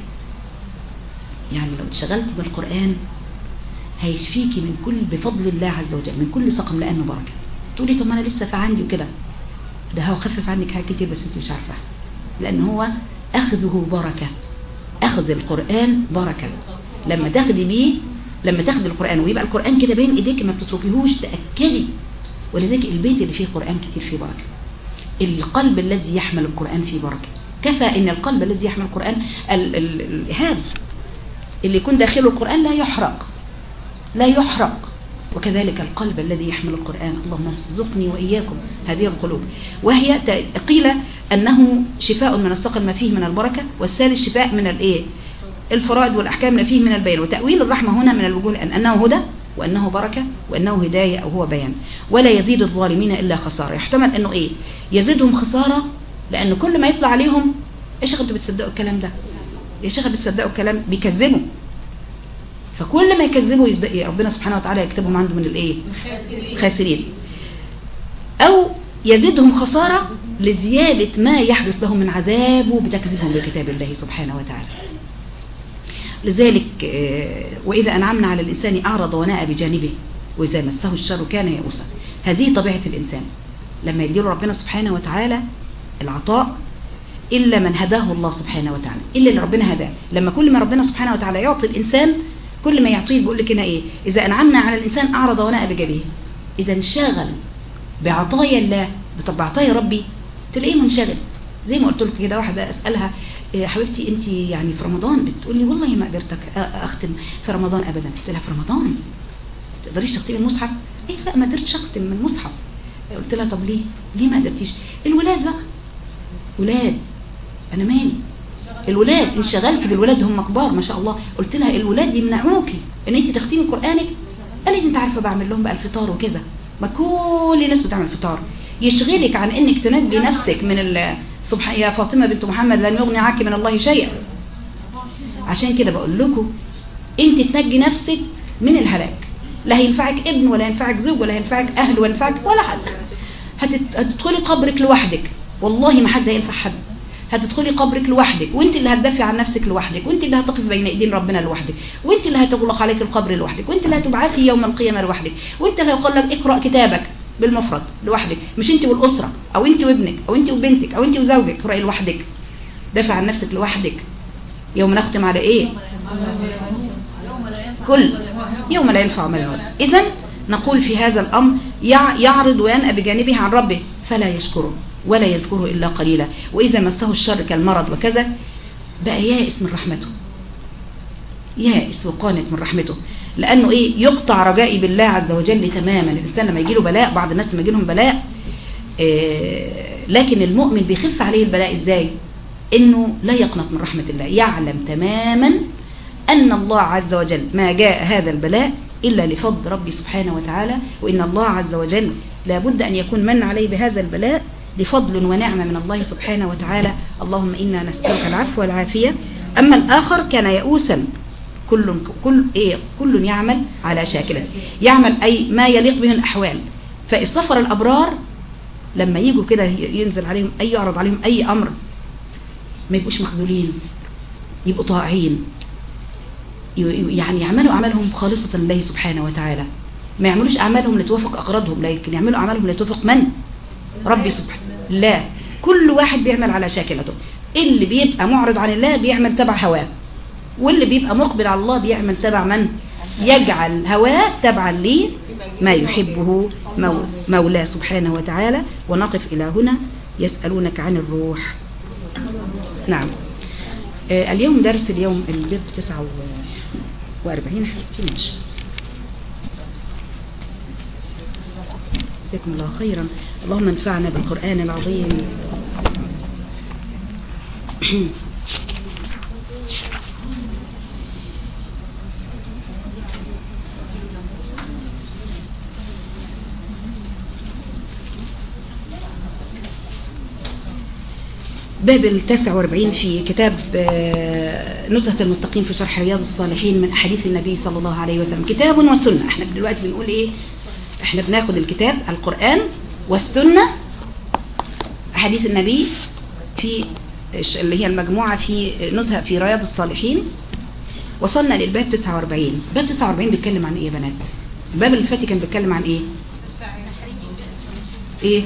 A: يعني لو اتشغلت بالقران هيشفيكي من كل بفضل الله عز وجل من كل سقم لانه بركه تقولي طب ما انا لسه في عندي وكده ده هو خفف عنك حاجات كتير بس انت مش عارفه لان هو اخذه بركه اخذ القران بركه لما تاخدي بيه لما تاخدي القران ويبقى القران كده بين ايديك ما بتتركيهوش تاكدي ولذلك البيت اللي فيه قران كتير فيه بركه القلب الذي يحمل القران فيه بركه كفى ان القلب الذي يحمل القران الاهاب اللي يكون داخله القران لا يحرق لا يحرق وكذلك القلب الذي يحمل القرآن اللهم ارزقني وإياكم هذه القلوب وهي قيل أنه شفاء من السقم ما فيه من البركة والثالث شفاء من الإيه الفرائض والأحكام ما فيه من البيان وتأويل الرحمة هنا من الوجوه أن أنه هدى وأنه بركة وأنه هداية أو هو بيان ولا يزيد الظالمين إلا خسارة يحتمل أنه إيه يزيدهم خسارة لأن كل ما يطلع عليهم إيش أنتوا بتصدقوا الكلام ده يا شيخ بتصدقوا الكلام بيكذبوا فكل ما يكذبوا يصدق ربنا سبحانه وتعالى يكتبهم عنده من الايه خاسرين او يزيدهم خساره لزياده ما يحدث لهم من عذابه بتكذيبهم بكتاب الله سبحانه وتعالى لذلك واذا انعمنا على الانسان اعرض وناء بجانبه واذا مسه الشر كان يئوسا هذه طبيعه الانسان لما يديله ربنا سبحانه وتعالى العطاء الا من هداه الله سبحانه وتعالى الا اللي ربنا هداه لما كل ما ربنا سبحانه وتعالى يعطي الانسان كل ما يعطيه بيقول لك هنا ايه اذا انعمنا على الانسان اعرض وناء بجبهه اذا انشغل بعطايا الله بعطايا ربي تلاقيه منشغل زي ما قلت لك كده واحده اسالها إيه حبيبتي انت يعني في رمضان بتقول لي والله ما قدرت اختم في رمضان ابدا قلت لها في رمضان ما تقدريش تختمي المصحف ايه لا ما قدرتش اختم من المصحف قلت لها طب ليه ليه ما قدرتيش الولاد بقى ولاد انا مالي الولاد انشغلت بالولاد هم كبار ما شاء الله قلت لها الولاد يمنعوكي ان انت تختمي قرانك قالت انت عارفه بعمل لهم بقى الفطار وكذا ما كل الناس بتعمل فطار يشغلك عن انك تنجي نفسك من سبحان يا فاطمة بنت محمد لن يغني عنك من الله شيئا عشان كده بقول لكم انت تنجي نفسك من الهلاك لا هينفعك ابن ولا ينفعك زوج ولا ينفعك اهل ولا ينفعك ولا حد هتت- هتدخلي قبرك لوحدك والله ما حد هينفع حد هتدخلي قبرك لوحدك وانت اللي هتدافع عن نفسك لوحدك وانت اللي هتقف بين ايدين ربنا لوحدك وانت اللي هتغلق عليك القبر لوحدك وانت اللي هتبعثي يوم القيامه لوحدك وانت اللي هيقول لك اقرا كتابك بالمفرد لوحدك مش انت والاسره او انت وابنك او انت وبنتك او انت وزوجك اقراي لوحدك دافع عن نفسك لوحدك يوم نختم على ايه كل يوم لا ينفع مال ولا اذا نقول في هذا الامر يع- يعرض وينأى بجانبه عن ربه فلا يشكره ولا يذكره الا قليلا واذا مسه الشر كالمرض وكذا بقى يائس من رحمته يائس وقانت من رحمته لانه ايه يقطع رجائي بالله عز وجل تماما الانسان لما يجي له بلاء بعض الناس لما يجي لهم بلاء آه، لكن المؤمن بيخف عليه البلاء ازاي انه لا يقنط من رحمه الله يعلم تماما ان الله عز وجل ما جاء هذا البلاء الا لفضل ربي سبحانه وتعالى وان الله عز وجل لابد ان يكون من عليه بهذا البلاء لفضل ونعمه من الله سبحانه وتعالى اللهم انا نسالك العفو والعافيه اما الاخر كان يئوسا كل كل ايه كل يعمل على شاكله يعمل اي ما يليق به الاحوال فالسفر الابرار لما يجوا كده ينزل عليهم اي يعرض عليهم اي امر ما يبقوش مخذولين يبقوا طائعين ي- يعني يعملوا اعمالهم خالصه لله سبحانه وتعالى ما يعملوش اعمالهم لتوافق اغراضهم لكن يعملوا اعمالهم لتوافق من ربي سبحانه لا كل واحد بيعمل على شاكلته اللي بيبقى معرض عن الله بيعمل تبع هواه واللي بيبقى مقبل على الله بيعمل تبع من يجعل هواه تبعا ليه ما يحبه مو- مولاه سبحانه وتعالى ونقف إلى هنا يسألونك عن الروح نعم آه اليوم درس اليوم الباب 49 حبيبتي ماشي جزاكم الله خيرا اللهم انفعنا بالقرآن العظيم باب التاسع واربعين في كتاب آه، نزهة المتقين في شرح رياض الصالحين من أحاديث النبي صلى الله عليه وسلم كتاب وسنة احنا دلوقتي بنقول ايه احنا بناخد الكتاب القرآن والسنة أحاديث النبي في الش- اللي هي المجموعة في نزهة في رياض الصالحين وصلنا للباب 49 باب 49 بيتكلم عن ايه يا بنات الباب اللي فات كان بيتكلم عن ايه ايه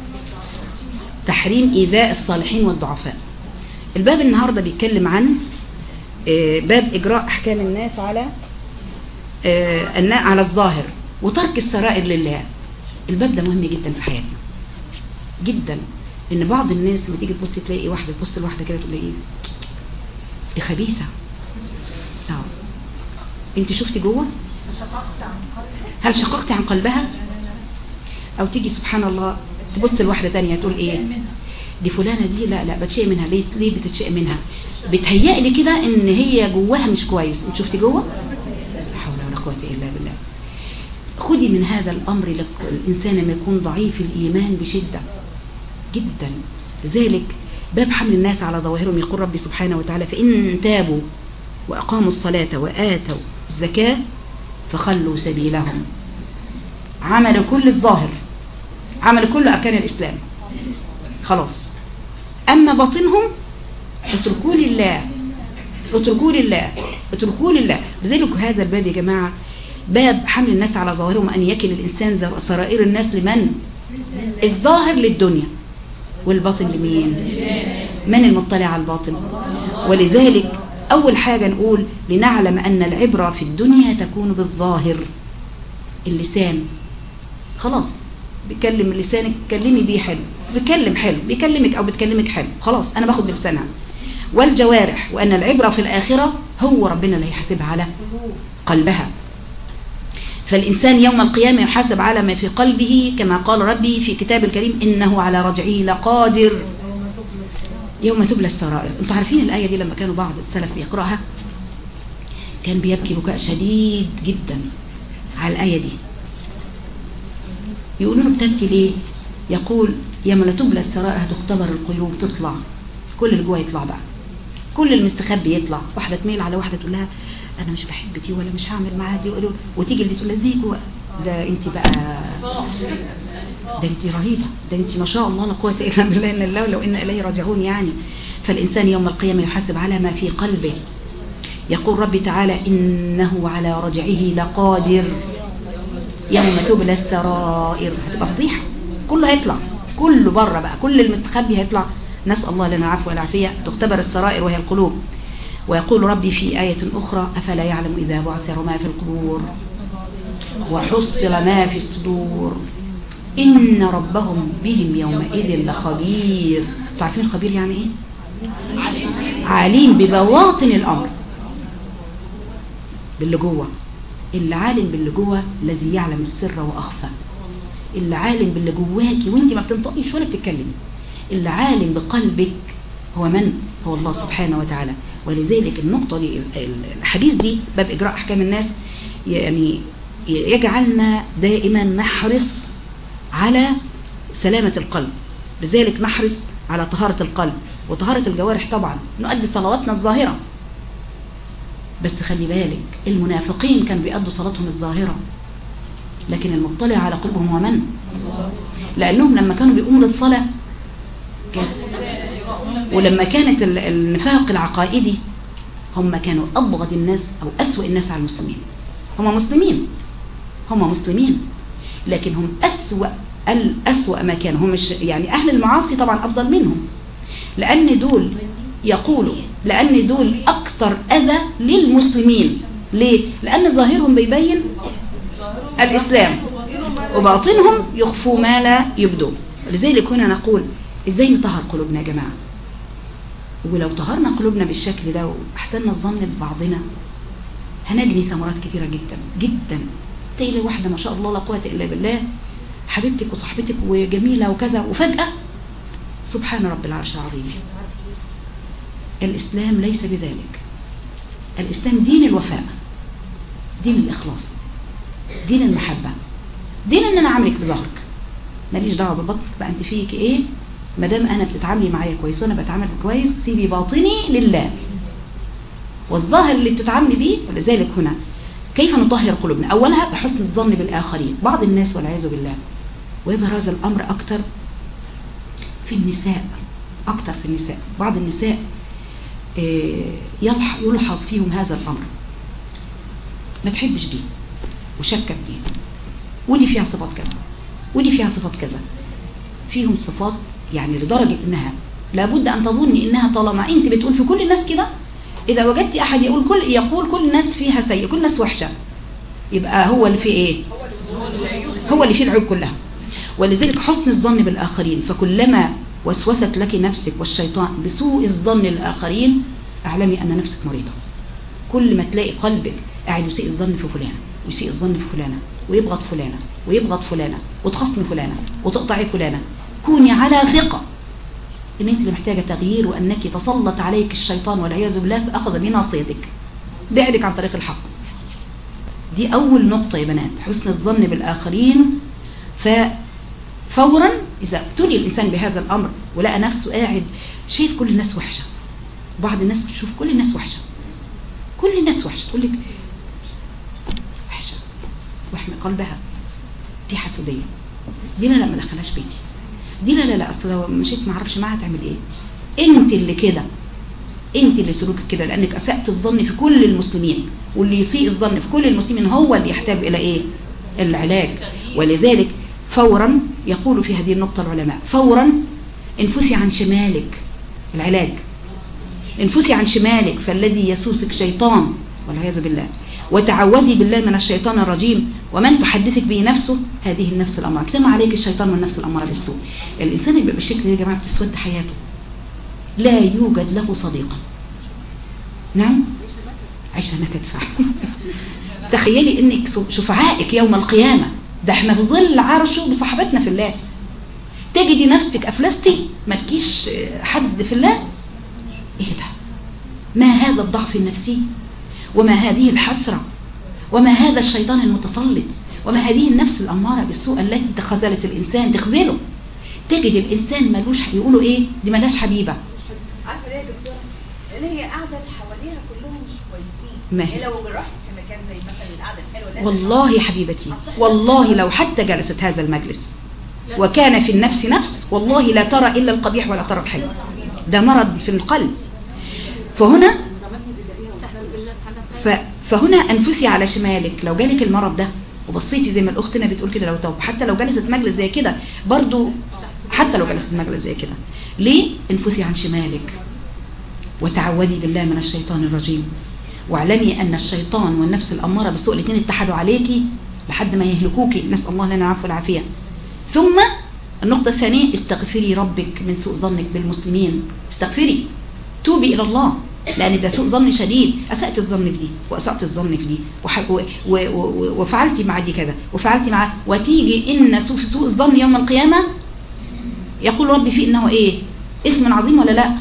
A: تحريم إيذاء الصالحين والضعفاء الباب النهاردة بيتكلم عن آه، باب إجراء أحكام الناس على آه، النا- على الظاهر وترك السرائر لله الباب ده مهم جدا في حياتنا جدا ان بعض الناس لما تيجي تبص تلاقي واحده تبص لواحده كده تقول ايه دي خبيثه اه انت شفتي جوه هل شققتي عن قلبها او تيجي سبحان الله تبص لواحده تانية تقول ايه دي فلانه دي لا لا بتشيء منها ليه ليه بتتشيء منها بتهيألي كده ان هي جواها مش كويس انت شفتي جوه لا حول ولا قوه الا بالله خدي من هذا الامر لك الانسان لما يكون ضعيف الايمان بشده جدا لذلك باب حمل الناس على ظواهرهم يقول ربي سبحانه وتعالى فان تابوا واقاموا الصلاه واتوا الزكاه فخلوا سبيلهم عملوا كل الظاهر عملوا كل اركان الاسلام خلاص اما باطنهم اتركوا لله اتركوا لله اتركوا لله لذلك هذا الباب يا جماعه باب حمل الناس على ظاهرهم ان يكل الانسان زر- سرائر الناس لمن الظاهر للدنيا والباطن لمين من المطلع على الباطن ولذلك اول حاجه نقول لنعلم ان العبره في الدنيا تكون بالظاهر اللسان خلاص بيكلم لسانك كلمي بيه حلو بيكلم حلو بيكلمك او بتكلمك حلو خلاص انا باخد بلسانها والجوارح وان العبره في الاخره هو ربنا اللي هيحاسبها على قلبها فالإنسان يوم القيامة يحاسب على ما في قلبه كما قال ربي في كتاب الكريم إنه على رجعه لقادر يوم تبلى السرائر انتوا عارفين الآية دي لما كانوا بعض السلف بيقرأها كان بيبكي بكاء شديد جدا على الآية دي يقولوا له بتبكي ليه يقول يوم لا تبلى السرائر هتختبر القلوب تطلع كل اللي جوه يطلع بقى كل المستخبي يطلع واحده تميل على واحده تقول لها انا مش بحب دي ولا مش هعمل معاها دي ولا- وتيجي دي تقول لها زي جوه ده انت بقى ده انت رهيبه ده انت ما شاء الله لا قوه الا بالله ان الله لو ان اليه راجعون يعني فالانسان يوم القيامه يحاسب على ما في قلبه يقول ربي تعالى انه على رجعه لقادر يوم تبلى السرائر هتبقى فضيحه كله هيطلع كله بره بقى كل المستخبي هيطلع نسال الله لنا العفو والعافيه تختبر السرائر وهي القلوب ويقول ربي في آية أخرى أفلا يعلم إذا بعثر ما في القبور وحصل ما في الصدور إن ربهم بهم يومئذ لخبير تعرفين خبير يعني إيه؟ عليم ببواطن الأمر باللي جوه اللي عالم باللي جوه الذي يعلم السر وأخفى اللي عالم باللي جواكي وانت ما بتنطقيش ولا بتتكلمي اللي عالم بقلبك هو من هو الله سبحانه وتعالى ولذلك النقطة دي ال- ال- الحديث دي باب إجراء أحكام الناس يعني يجعلنا دائما نحرص على سلامة القلب لذلك نحرص على طهارة القلب وطهارة الجوارح طبعا نؤدي صلواتنا الظاهرة بس خلي بالك المنافقين كانوا بيأدوا صلاتهم الظاهرة لكن المطلع على قلوبهم هو من؟ لأنهم لما كانوا بيقوموا للصلاة كان ولما كانت ال- النفاق العقائدي هم كانوا أبغض الناس أو أسوأ الناس على المسلمين هم مسلمين هم مسلمين لكن هم أسوأ الأسوأ ما كانوا هم مش يعني أهل المعاصي طبعا أفضل منهم لأن دول يقولوا لأن دول أكثر أذى للمسلمين ليه؟ لأن ظاهرهم بيبين الإسلام وباطنهم يخفوا ما لا يبدو لذلك هنا نقول ازاي نطهر قلوبنا يا جماعه ولو طهرنا قلوبنا بالشكل ده واحسننا الظن ببعضنا هنجني ثمرات كثيره جدا جدا تلاقي واحده ما شاء الله لا قوه الا بالله حبيبتك وصاحبتك وجميله وكذا وفجاه سبحان رب العرش العظيم الاسلام ليس بذلك الاسلام دين الوفاء دين الاخلاص دين المحبه دين ان انا عاملك بظهرك ماليش دعوه ببطنك بقى انت فيك ايه ما دام انا بتتعاملي معايا كويس وانا بتعامل كويس سيبي باطني لله والظاهر اللي بتتعاملي بيه ولذلك هنا كيف نطهر قلوبنا اولها بحسن الظن بالاخرين بعض الناس والعياذ بالله ويظهر هذا الامر اكتر في النساء اكتر في النساء بعض النساء آه، يلح- يلحظ فيهم هذا الامر ما تحبش دي وشكك دي ودي فيها صفات كذا ودي فيها صفات كذا فيهم صفات يعني لدرجة انها لابد ان تظني انها طالما انت بتقول في كل الناس كده اذا وجدت احد يقول كل يقول كل الناس فيها سيء كل الناس وحشة يبقى هو اللي فيه ايه هو اللي فيه العيوب كلها ولذلك حسن الظن بالاخرين فكلما وسوست لك نفسك والشيطان بسوء الظن للاخرين اعلمي ان نفسك مريضه كل ما تلاقي قلبك قاعد يسيء الظن في فلانه ويسيء الظن في فلانه ويبغض فلانه ويبغض فلانه وتخصمي فلانه وتقطعي فلانه كوني على ثقه ان انت اللي محتاجه تغيير وانك تسلط عليك الشيطان والعياذ بالله فاخذ بناصيتك بعدك عن طريق الحق دي اول نقطه يا بنات حسن الظن بالاخرين ففورا اذا ابتلي الانسان بهذا الامر ولقى نفسه قاعد شايف كل الناس وحشه بعض الناس بتشوف كل الناس وحشه كل الناس وحشه تقول لك وحشه واحمي قلبها دي حسوديه دي لا لا ما دخلهاش بيتي دي لا لا لا اصل لو مشيت ما اعرفش معاها تعمل ايه انت اللي كده انت اللي سلوكك كده لانك اسأت الظن في كل المسلمين واللي يسيء الظن في كل المسلمين هو اللي يحتاج الى ايه العلاج ولذلك فورا يقول في هذه النقطة العلماء فورا انفثي عن شمالك العلاج انفثي عن شمالك فالذي يسوسك شيطان والعياذ بالله وتعوذي بالله من الشيطان الرجيم ومن تحدثك به نفسه هذه النفس الاماره اجتمع عليك الشيطان والنفس الاماره بالسوء الانسان اللي بيبقى بالشكل ده يا جماعه بتسود حياته لا يوجد له صديقا نعم عيشها نكد فعلا تخيلي انك شفعائك يوم القيامه ده احنا في ظل عرشه بصحبتنا في الله تجدي نفسك افلستي مالكيش حد في الله ايه ده ما هذا الضعف النفسي وما هذه الحسرة وما هذا الشيطان المتسلط وما هذه النفس الأمارة بالسوء التي تخذلت الإنسان تخذله تجد الانسان ملوش يقولوا ايه دي ملهاش حبيبه
B: عارفه ليه يا دكتوره؟ لان هي قاعده اللي حواليها كلهم مش كويسين
A: ما هي.
B: هي لو رحت في مكان زي مثلا القعده الحلوه ده
A: والله يا حبيبتي والله لو حتى جلست هذا المجلس وكان في النفس نفس والله لا ترى الا القبيح ولا ترى الحلو ده مرض في القلب فهنا ف فهنا انفسي على شمالك لو جالك المرض ده وبصيتي زي ما الاختنا بتقول كده لو توب حتى لو جلست مجلس زي كده برضو حتى لو جلست مجلس زي كده ليه انفسي عن شمالك وتعوذي بالله من الشيطان الرجيم واعلمي ان الشيطان والنفس الاماره بالسوء الاثنين اتحدوا عليكي لحد ما يهلكوكي نسال الله لنا العفو والعافيه ثم النقطة الثانية استغفري ربك من سوء ظنك بالمسلمين استغفري توبي إلى الله لأن ده سوء ظن شديد أسأت الظن في دي وأسأت الظن في دي وح- و- و- و- وفعلتي مع دي كذا وفعلتي مع وتيجي إن سوء سوء الظن يوم القيامة يقول ربي فيه إنه إيه اسم عظيم ولا لا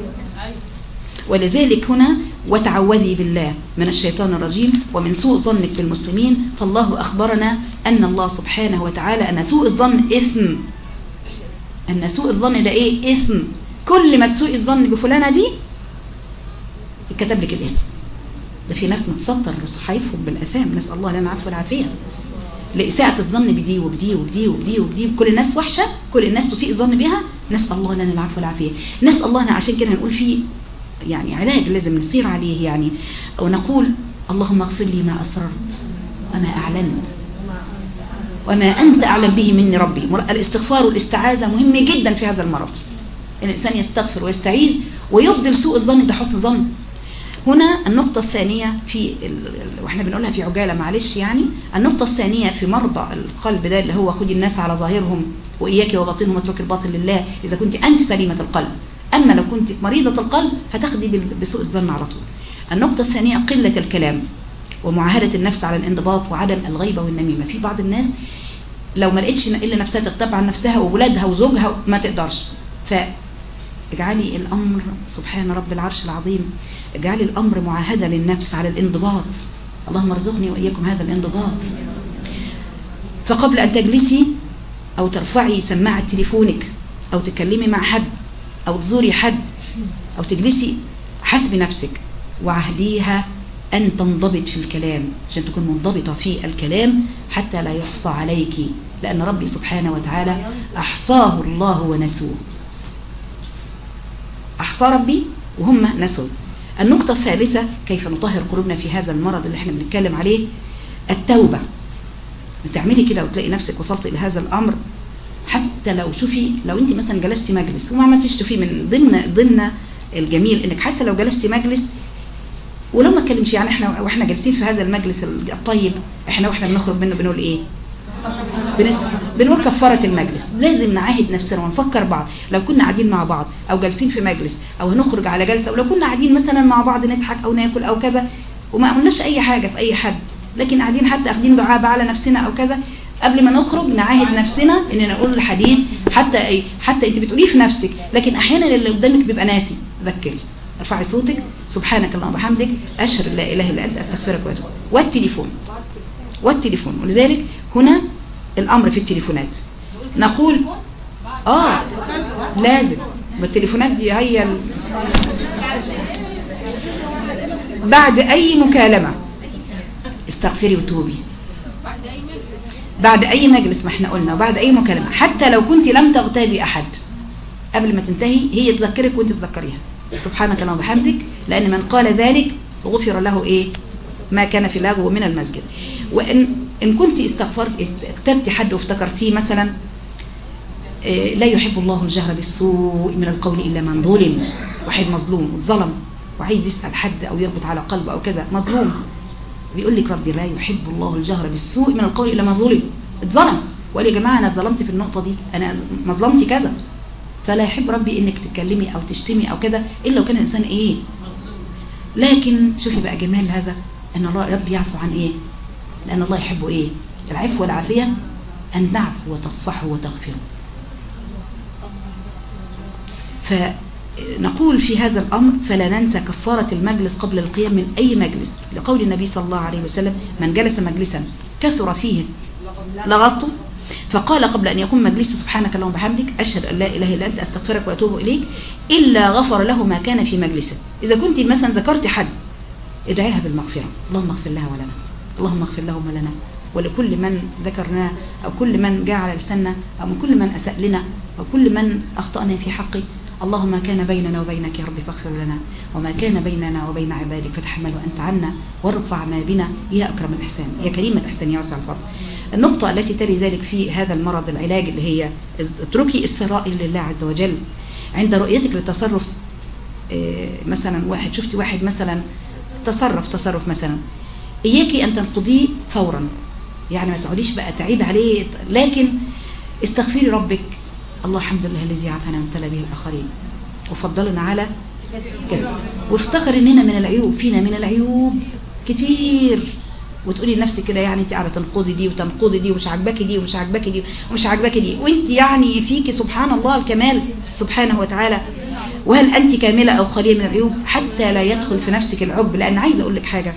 A: ولذلك هنا وتعوذي بالله من الشيطان الرجيم ومن سوء ظنك بالمسلمين فالله أخبرنا أن الله سبحانه وتعالى أن سوء الظن إثم أن سوء الظن ده إيه إثم كل ما تسوء الظن بفلانة دي يتكتب لك الاسم ده في ناس متسطر صحايفهم بالأثام نسأل الله لنا العفو والعافية لإساءة الظن بدي وبدي وبدي وبدي وبدي كل الناس وحشة كل الناس تسيء الظن بها نسأل الله لنا العفو والعافية نسأل الله لنا عشان كده هنقول فيه يعني علاج لازم نسير عليه يعني ونقول اللهم اغفر لي ما أسررت وما أعلنت وما أنت أعلم به مني ربي الاستغفار والاستعاذة مهم جدا في هذا المرض إن الإنسان يستغفر ويستعيذ ويبدل سوء الظن ده حسن ظن هنا النقطة الثانية في ال- ال- واحنا بنقولها في عجالة معلش يعني النقطة الثانية في مرضى القلب ده اللي هو خدي الناس على ظاهرهم وإياك وباطنهم اترك الباطن لله إذا كنت أنت سليمة القلب أما لو كنت مريضة القلب هتاخدي بال- بسوء الظن على طول النقطة الثانية قلة الكلام ومعاهدة النفس على الانضباط وعدم الغيبة والنميمة في بعض الناس لو ما لقيتش الا نفسها تغتاب عن نفسها وولادها وزوجها ما تقدرش فاجعلي الامر سبحان رب العرش العظيم اجعلي الامر معاهده للنفس على الانضباط اللهم ارزقني واياكم هذا الانضباط فقبل ان تجلسي او ترفعي سماعه تليفونك او تكلمي مع حد او تزوري حد او تجلسي حسبي نفسك وعهديها أن تنضبط في الكلام عشان تكون منضبطة في الكلام حتى لا يحصى عليك لأن ربي سبحانه وتعالى أحصاه الله ونسوه أحصى ربي وهم نسوا النقطة الثالثة كيف نطهر قلوبنا في هذا المرض اللي احنا بنتكلم عليه التوبة بتعملي كده وتلاقي نفسك وصلت إلى هذا الأمر حتى لو شوفي لو انت مثلا جلستي مجلس وما عملتيش تشوفي من ضمن ضمن الجميل انك حتى لو جلستي مجلس ولو ما اتكلمش يعني احنا واحنا جالسين في هذا المجلس الطيب احنا واحنا بنخرج منه بنقول ايه؟ بنس بنقول كفاره المجلس لازم نعاهد نفسنا ونفكر بعض لو كنا قاعدين مع بعض او جالسين في مجلس او هنخرج على جلسه او لو كنا قاعدين مثلا مع بعض نضحك او ناكل او كذا وما عملناش اي حاجه في اي حد لكن قاعدين حتى اخدين دعاء على نفسنا او كذا قبل ما نخرج نعاهد نفسنا اننا نقول الحديث حتى ايه حتى انت بتقوليه في نفسك لكن احيانا اللي قدامك بيبقى ناسي ذكري ارفعي صوتك سبحانك اللهم وبحمدك اشهد ان لا اله الا انت استغفرك واتوب والتليفون والتليفون ولذلك هنا الامر في التليفونات نقول اه لازم بالتليفونات دي هي ال... بعد اي مكالمه استغفري وتوبي بعد اي مجلس ما احنا قلنا وبعد اي مكالمه حتى لو كنت لم تغتابي احد قبل ما تنتهي هي تذكرك وانت تذكريها سبحانك اللهم وبحمدك لان من قال ذلك غفر له ايه ما كان في اللغو من المسجد وان ان كنت استغفرت اغتبتي حد وافتكرتيه مثلا إيه لا يحب الله الجهر بالسوء من القول الا من ظلم واحد مظلوم واتظلم وعايز يسال حد او يربط على قلبه او كذا مظلوم بيقول لك ربي لا يحب الله الجهر بالسوء من القول الا من ظلم اتظلم وقال يا جماعه انا اتظلمت في النقطه دي انا مظلمتي كذا فلا يحب ربي انك تتكلمي او تشتمي او كذا الا لو كان الانسان ايه لكن شوفي بقى جمال هذا ان الله ربي يعفو عن ايه لان الله يحب ايه العفو والعافيه ان تعفو وتصفحوا وتغفروا فنقول في هذا الامر فلا ننسى كفاره المجلس قبل القيام من اي مجلس لقول النبي صلى الله عليه وسلم من جلس مجلسا كثر فيه لغطه فقال قبل أن يقوم مجلس سبحانك اللهم وبحمدك أشهد أن لا إله إلا أنت أستغفرك وأتوب إليك إلا غفر له ما كان في مجلسه إذا كنت مثلا ذكرت حد ادعي لها بالمغفرة اللهم اغفر لها ولنا اللهم اغفر لهم ولنا ولكل من ذكرناه أو كل من جاء على لساننا أو من كل من أساء لنا أو كل من أخطأنا في حقه اللهم ما كان بيننا وبينك يا رب فاغفر لنا وما كان بيننا وبين عبادك فتحمله أنت عنا وارفع ما بنا يا أكرم الإحسان يا كريم الإحسان يا واسع الفضل النقطة التي تلي ذلك في هذا المرض العلاج اللي هي اتركي السرائر لله عز وجل عند رؤيتك لتصرف آه، مثلا واحد شفتي واحد مثلا تصرف تصرف مثلا إياكي أن تنقضيه فورا يعني ما تقعديش بقى تعيب عليه لكن استغفري ربك الله الحمد لله الذي عافانا وابتلى به الآخرين وفضلنا على كده وافتكر اننا من العيوب فينا من العيوب كتير وتقولي لنفسك كده يعني انت قاعده تنقضي دي وتنقضي دي ومش عاجباكي دي ومش عاجباكي دي ومش عاجباكي دي وانت يعني فيكي سبحان الله الكمال سبحانه وتعالى وهل انت كامله او خاليه من العيوب حتى لا يدخل في نفسك العب لان عايزه اقول لك حاجه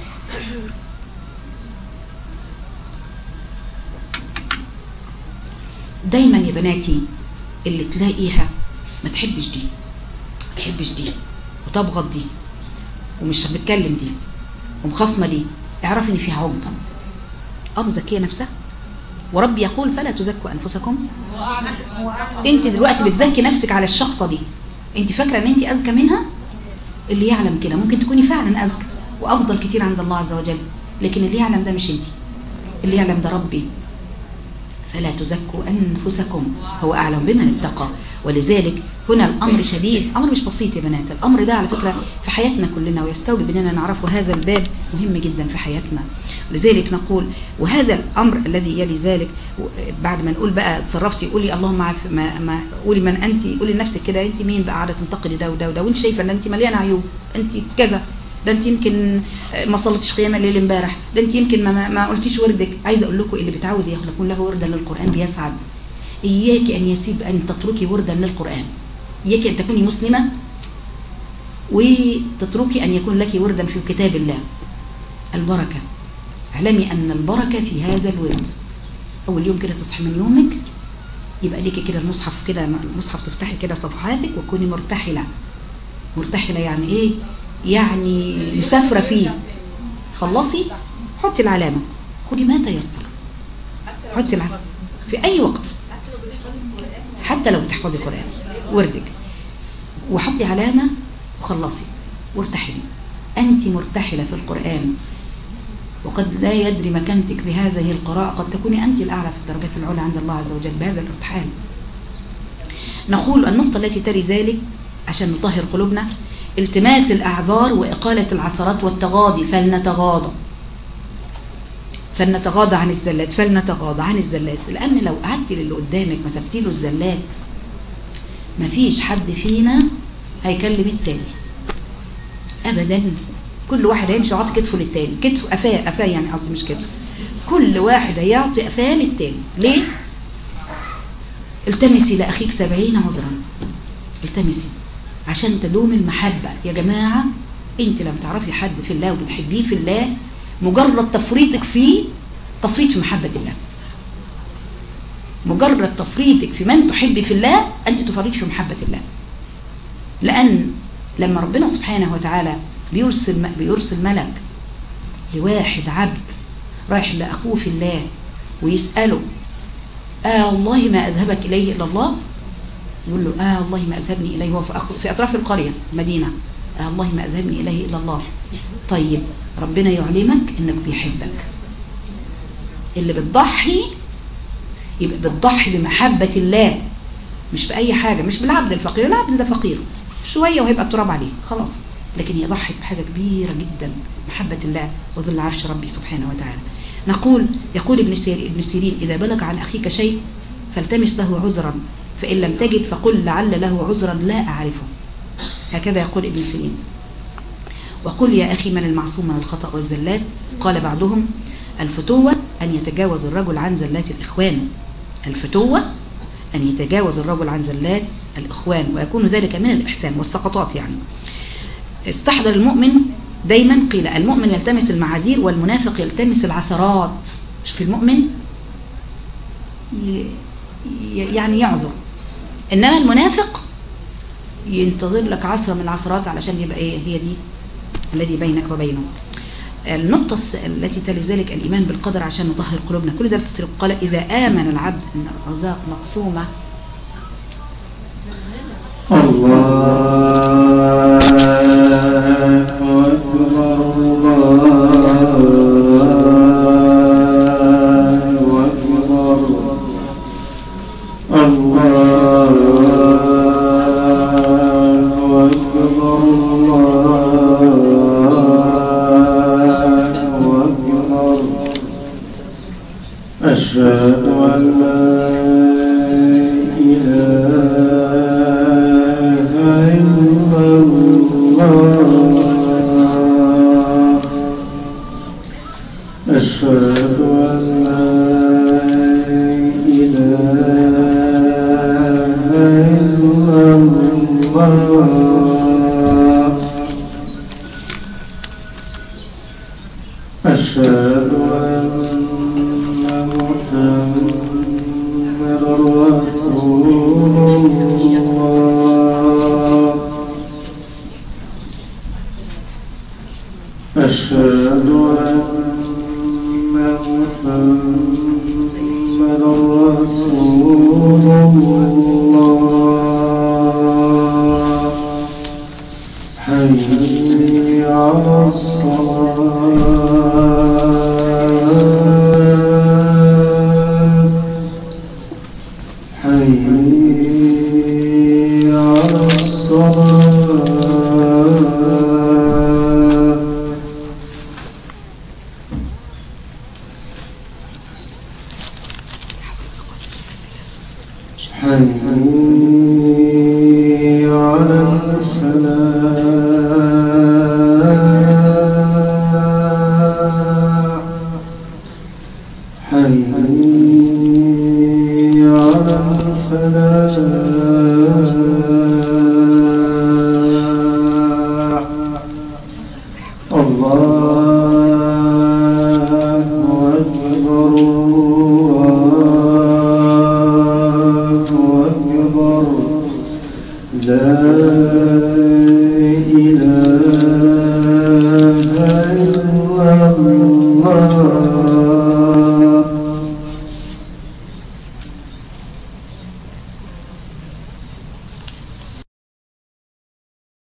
A: دايما يا بناتي اللي تلاقيها ما تحبش دي ما تحبش دي وتبغض دي ومش بتكلم دي ومخاصمه دي اعرفي ان فيها عقبه اه مزكيه نفسها وربي يقول فلا تزكوا انفسكم انت دلوقتي بتزكي نفسك على الشخصه دي انت فاكره ان انت اذكى منها اللي يعلم كده ممكن تكوني فعلا اذكى وافضل كتير عند الله عز وجل لكن اللي يعلم ده مش انت اللي يعلم ده ربي فلا تزكوا أنفسكم هو أعلم بمن اتقى ولذلك هنا الأمر شديد أمر مش بسيط يا بنات الأمر ده على فكرة في حياتنا كلنا ويستوجب أننا نعرفه هذا الباب مهم جدا في حياتنا لذلك نقول وهذا الأمر الذي يلي ذلك بعد ما نقول بقى تصرفتي قولي اللهم عف ما, ما قولي من أنت قولي لنفسك كده أنت مين بقى قاعدة تنتقدي ده وده وده وأنت شايفة أن أنت مليانة عيوب أنت كذا ده انت يمكن ما صليتيش قيام الليل امبارح ده انت يمكن ما, ما, ما قلتيش وردك عايزه اقول لكم اللي بتعود يخلقون له وردا للقران بيسعد اياك ان يسيب ان تتركي وردا للقران اياك ان تكوني مسلمه وتتركي ان يكون لك وردا في كتاب الله البركه اعلمي ان البركه في هذا الورد اول يوم كده تصحي من يومك يبقى ليكي كده المصحف كده المصحف تفتحي كده صفحاتك وتكوني مرتحله مرتحله يعني ايه يعني مسافرة فيه خلصي حطي العلامة خدي ما تيسر حطي العلامة في أي وقت حتى لو بتحفظي قرآن وردك وحطي علامة وخلصي وارتحلي أنت مرتحلة في القرآن وقد لا يدري مكانتك بهذه القراءة قد تكوني أنت الأعلى في الدرجات العلى عند الله عز وجل بهذا الارتحال نقول النقطة التي تري ذلك عشان نطهر قلوبنا التماس الأعذار وإقالة العثرات والتغاضي فلنتغاضى فلنتغاضى عن الزلات فلنتغاضى عن الزلات لأن لو قعدتي للي قدامك مسكتي له الزلات مفيش حد فينا هيكلم التاني أبدا كل واحد هيمشي يعطي كتفه للتاني كتفه قفاه قفاه يعني قصدي مش كتفه كل واحد هيعطي قفاه للتاني ليه؟ التمسي لأخيك سبعين عذرا التمسي عشان تدوم المحبة يا جماعة انت لما تعرفي حد في الله وبتحبيه في الله مجرد تفريطك فيه تفريط في محبة الله مجرد تفريطك في من تحبي في الله انت تفريط في محبة الله لأن لما ربنا سبحانه وتعالى بيرسل بيرسل ملك لواحد عبد رايح لأخوه في الله ويسأله آه والله ما أذهبك إليه إلا الله يقول له آه والله ما أذهبني إليه هو في, في أطراف القرية المدينة آه والله ما أذهبني إليه إلا الله طيب ربنا يعلمك إنك بيحبك اللي بتضحي يبقى بتضحي بمحبة الله مش بأي حاجة مش بالعبد الفقير العبد ده فقير شوية وهيبقى التراب عليه خلاص لكن هي ضحت بحاجة كبيرة جدا محبة الله وظل عرش ربي سبحانه وتعالى نقول يقول ابن سيرين, ابن سيرين إذا بلغ عن أخيك شيء فالتمس له عذرا فإن لم تجد فقل لعل له عذرا لا أعرفه هكذا يقول ابن سيرين وقل يا أخي من المعصوم من الخطأ والزلات قال بعضهم الفتوة أن يتجاوز الرجل عن زلات الإخوان الفتوة أن يتجاوز الرجل عن زلات الإخوان ويكون ذلك من الإحسان والسقطات يعني استحضر المؤمن دايما قيل المؤمن يلتمس المعاذير والمنافق يلتمس العثرات مش في المؤمن ي- يعني يعذر انما المنافق ينتظر لك عصر من العصرات علشان يبقى ايه هي دي الذي بينك وبينه النقطة الس- التي تلي ذلك الإيمان بالقدر عشان نطهر قلوبنا كل ده بتطرق قال إذا آمن العبد أن الأرزاق مقسومة
D: الله أكبر الله أكبر الله أكبر الله أكبر أشهد أن لا إله إلا الله أشهد أن لا إله إلا الله أشهد أن محمدا رسول الله أشهد أن محمدا رسول الله حي على الصلاة حي على الصلاة حي على الفلاح حي على الفلاح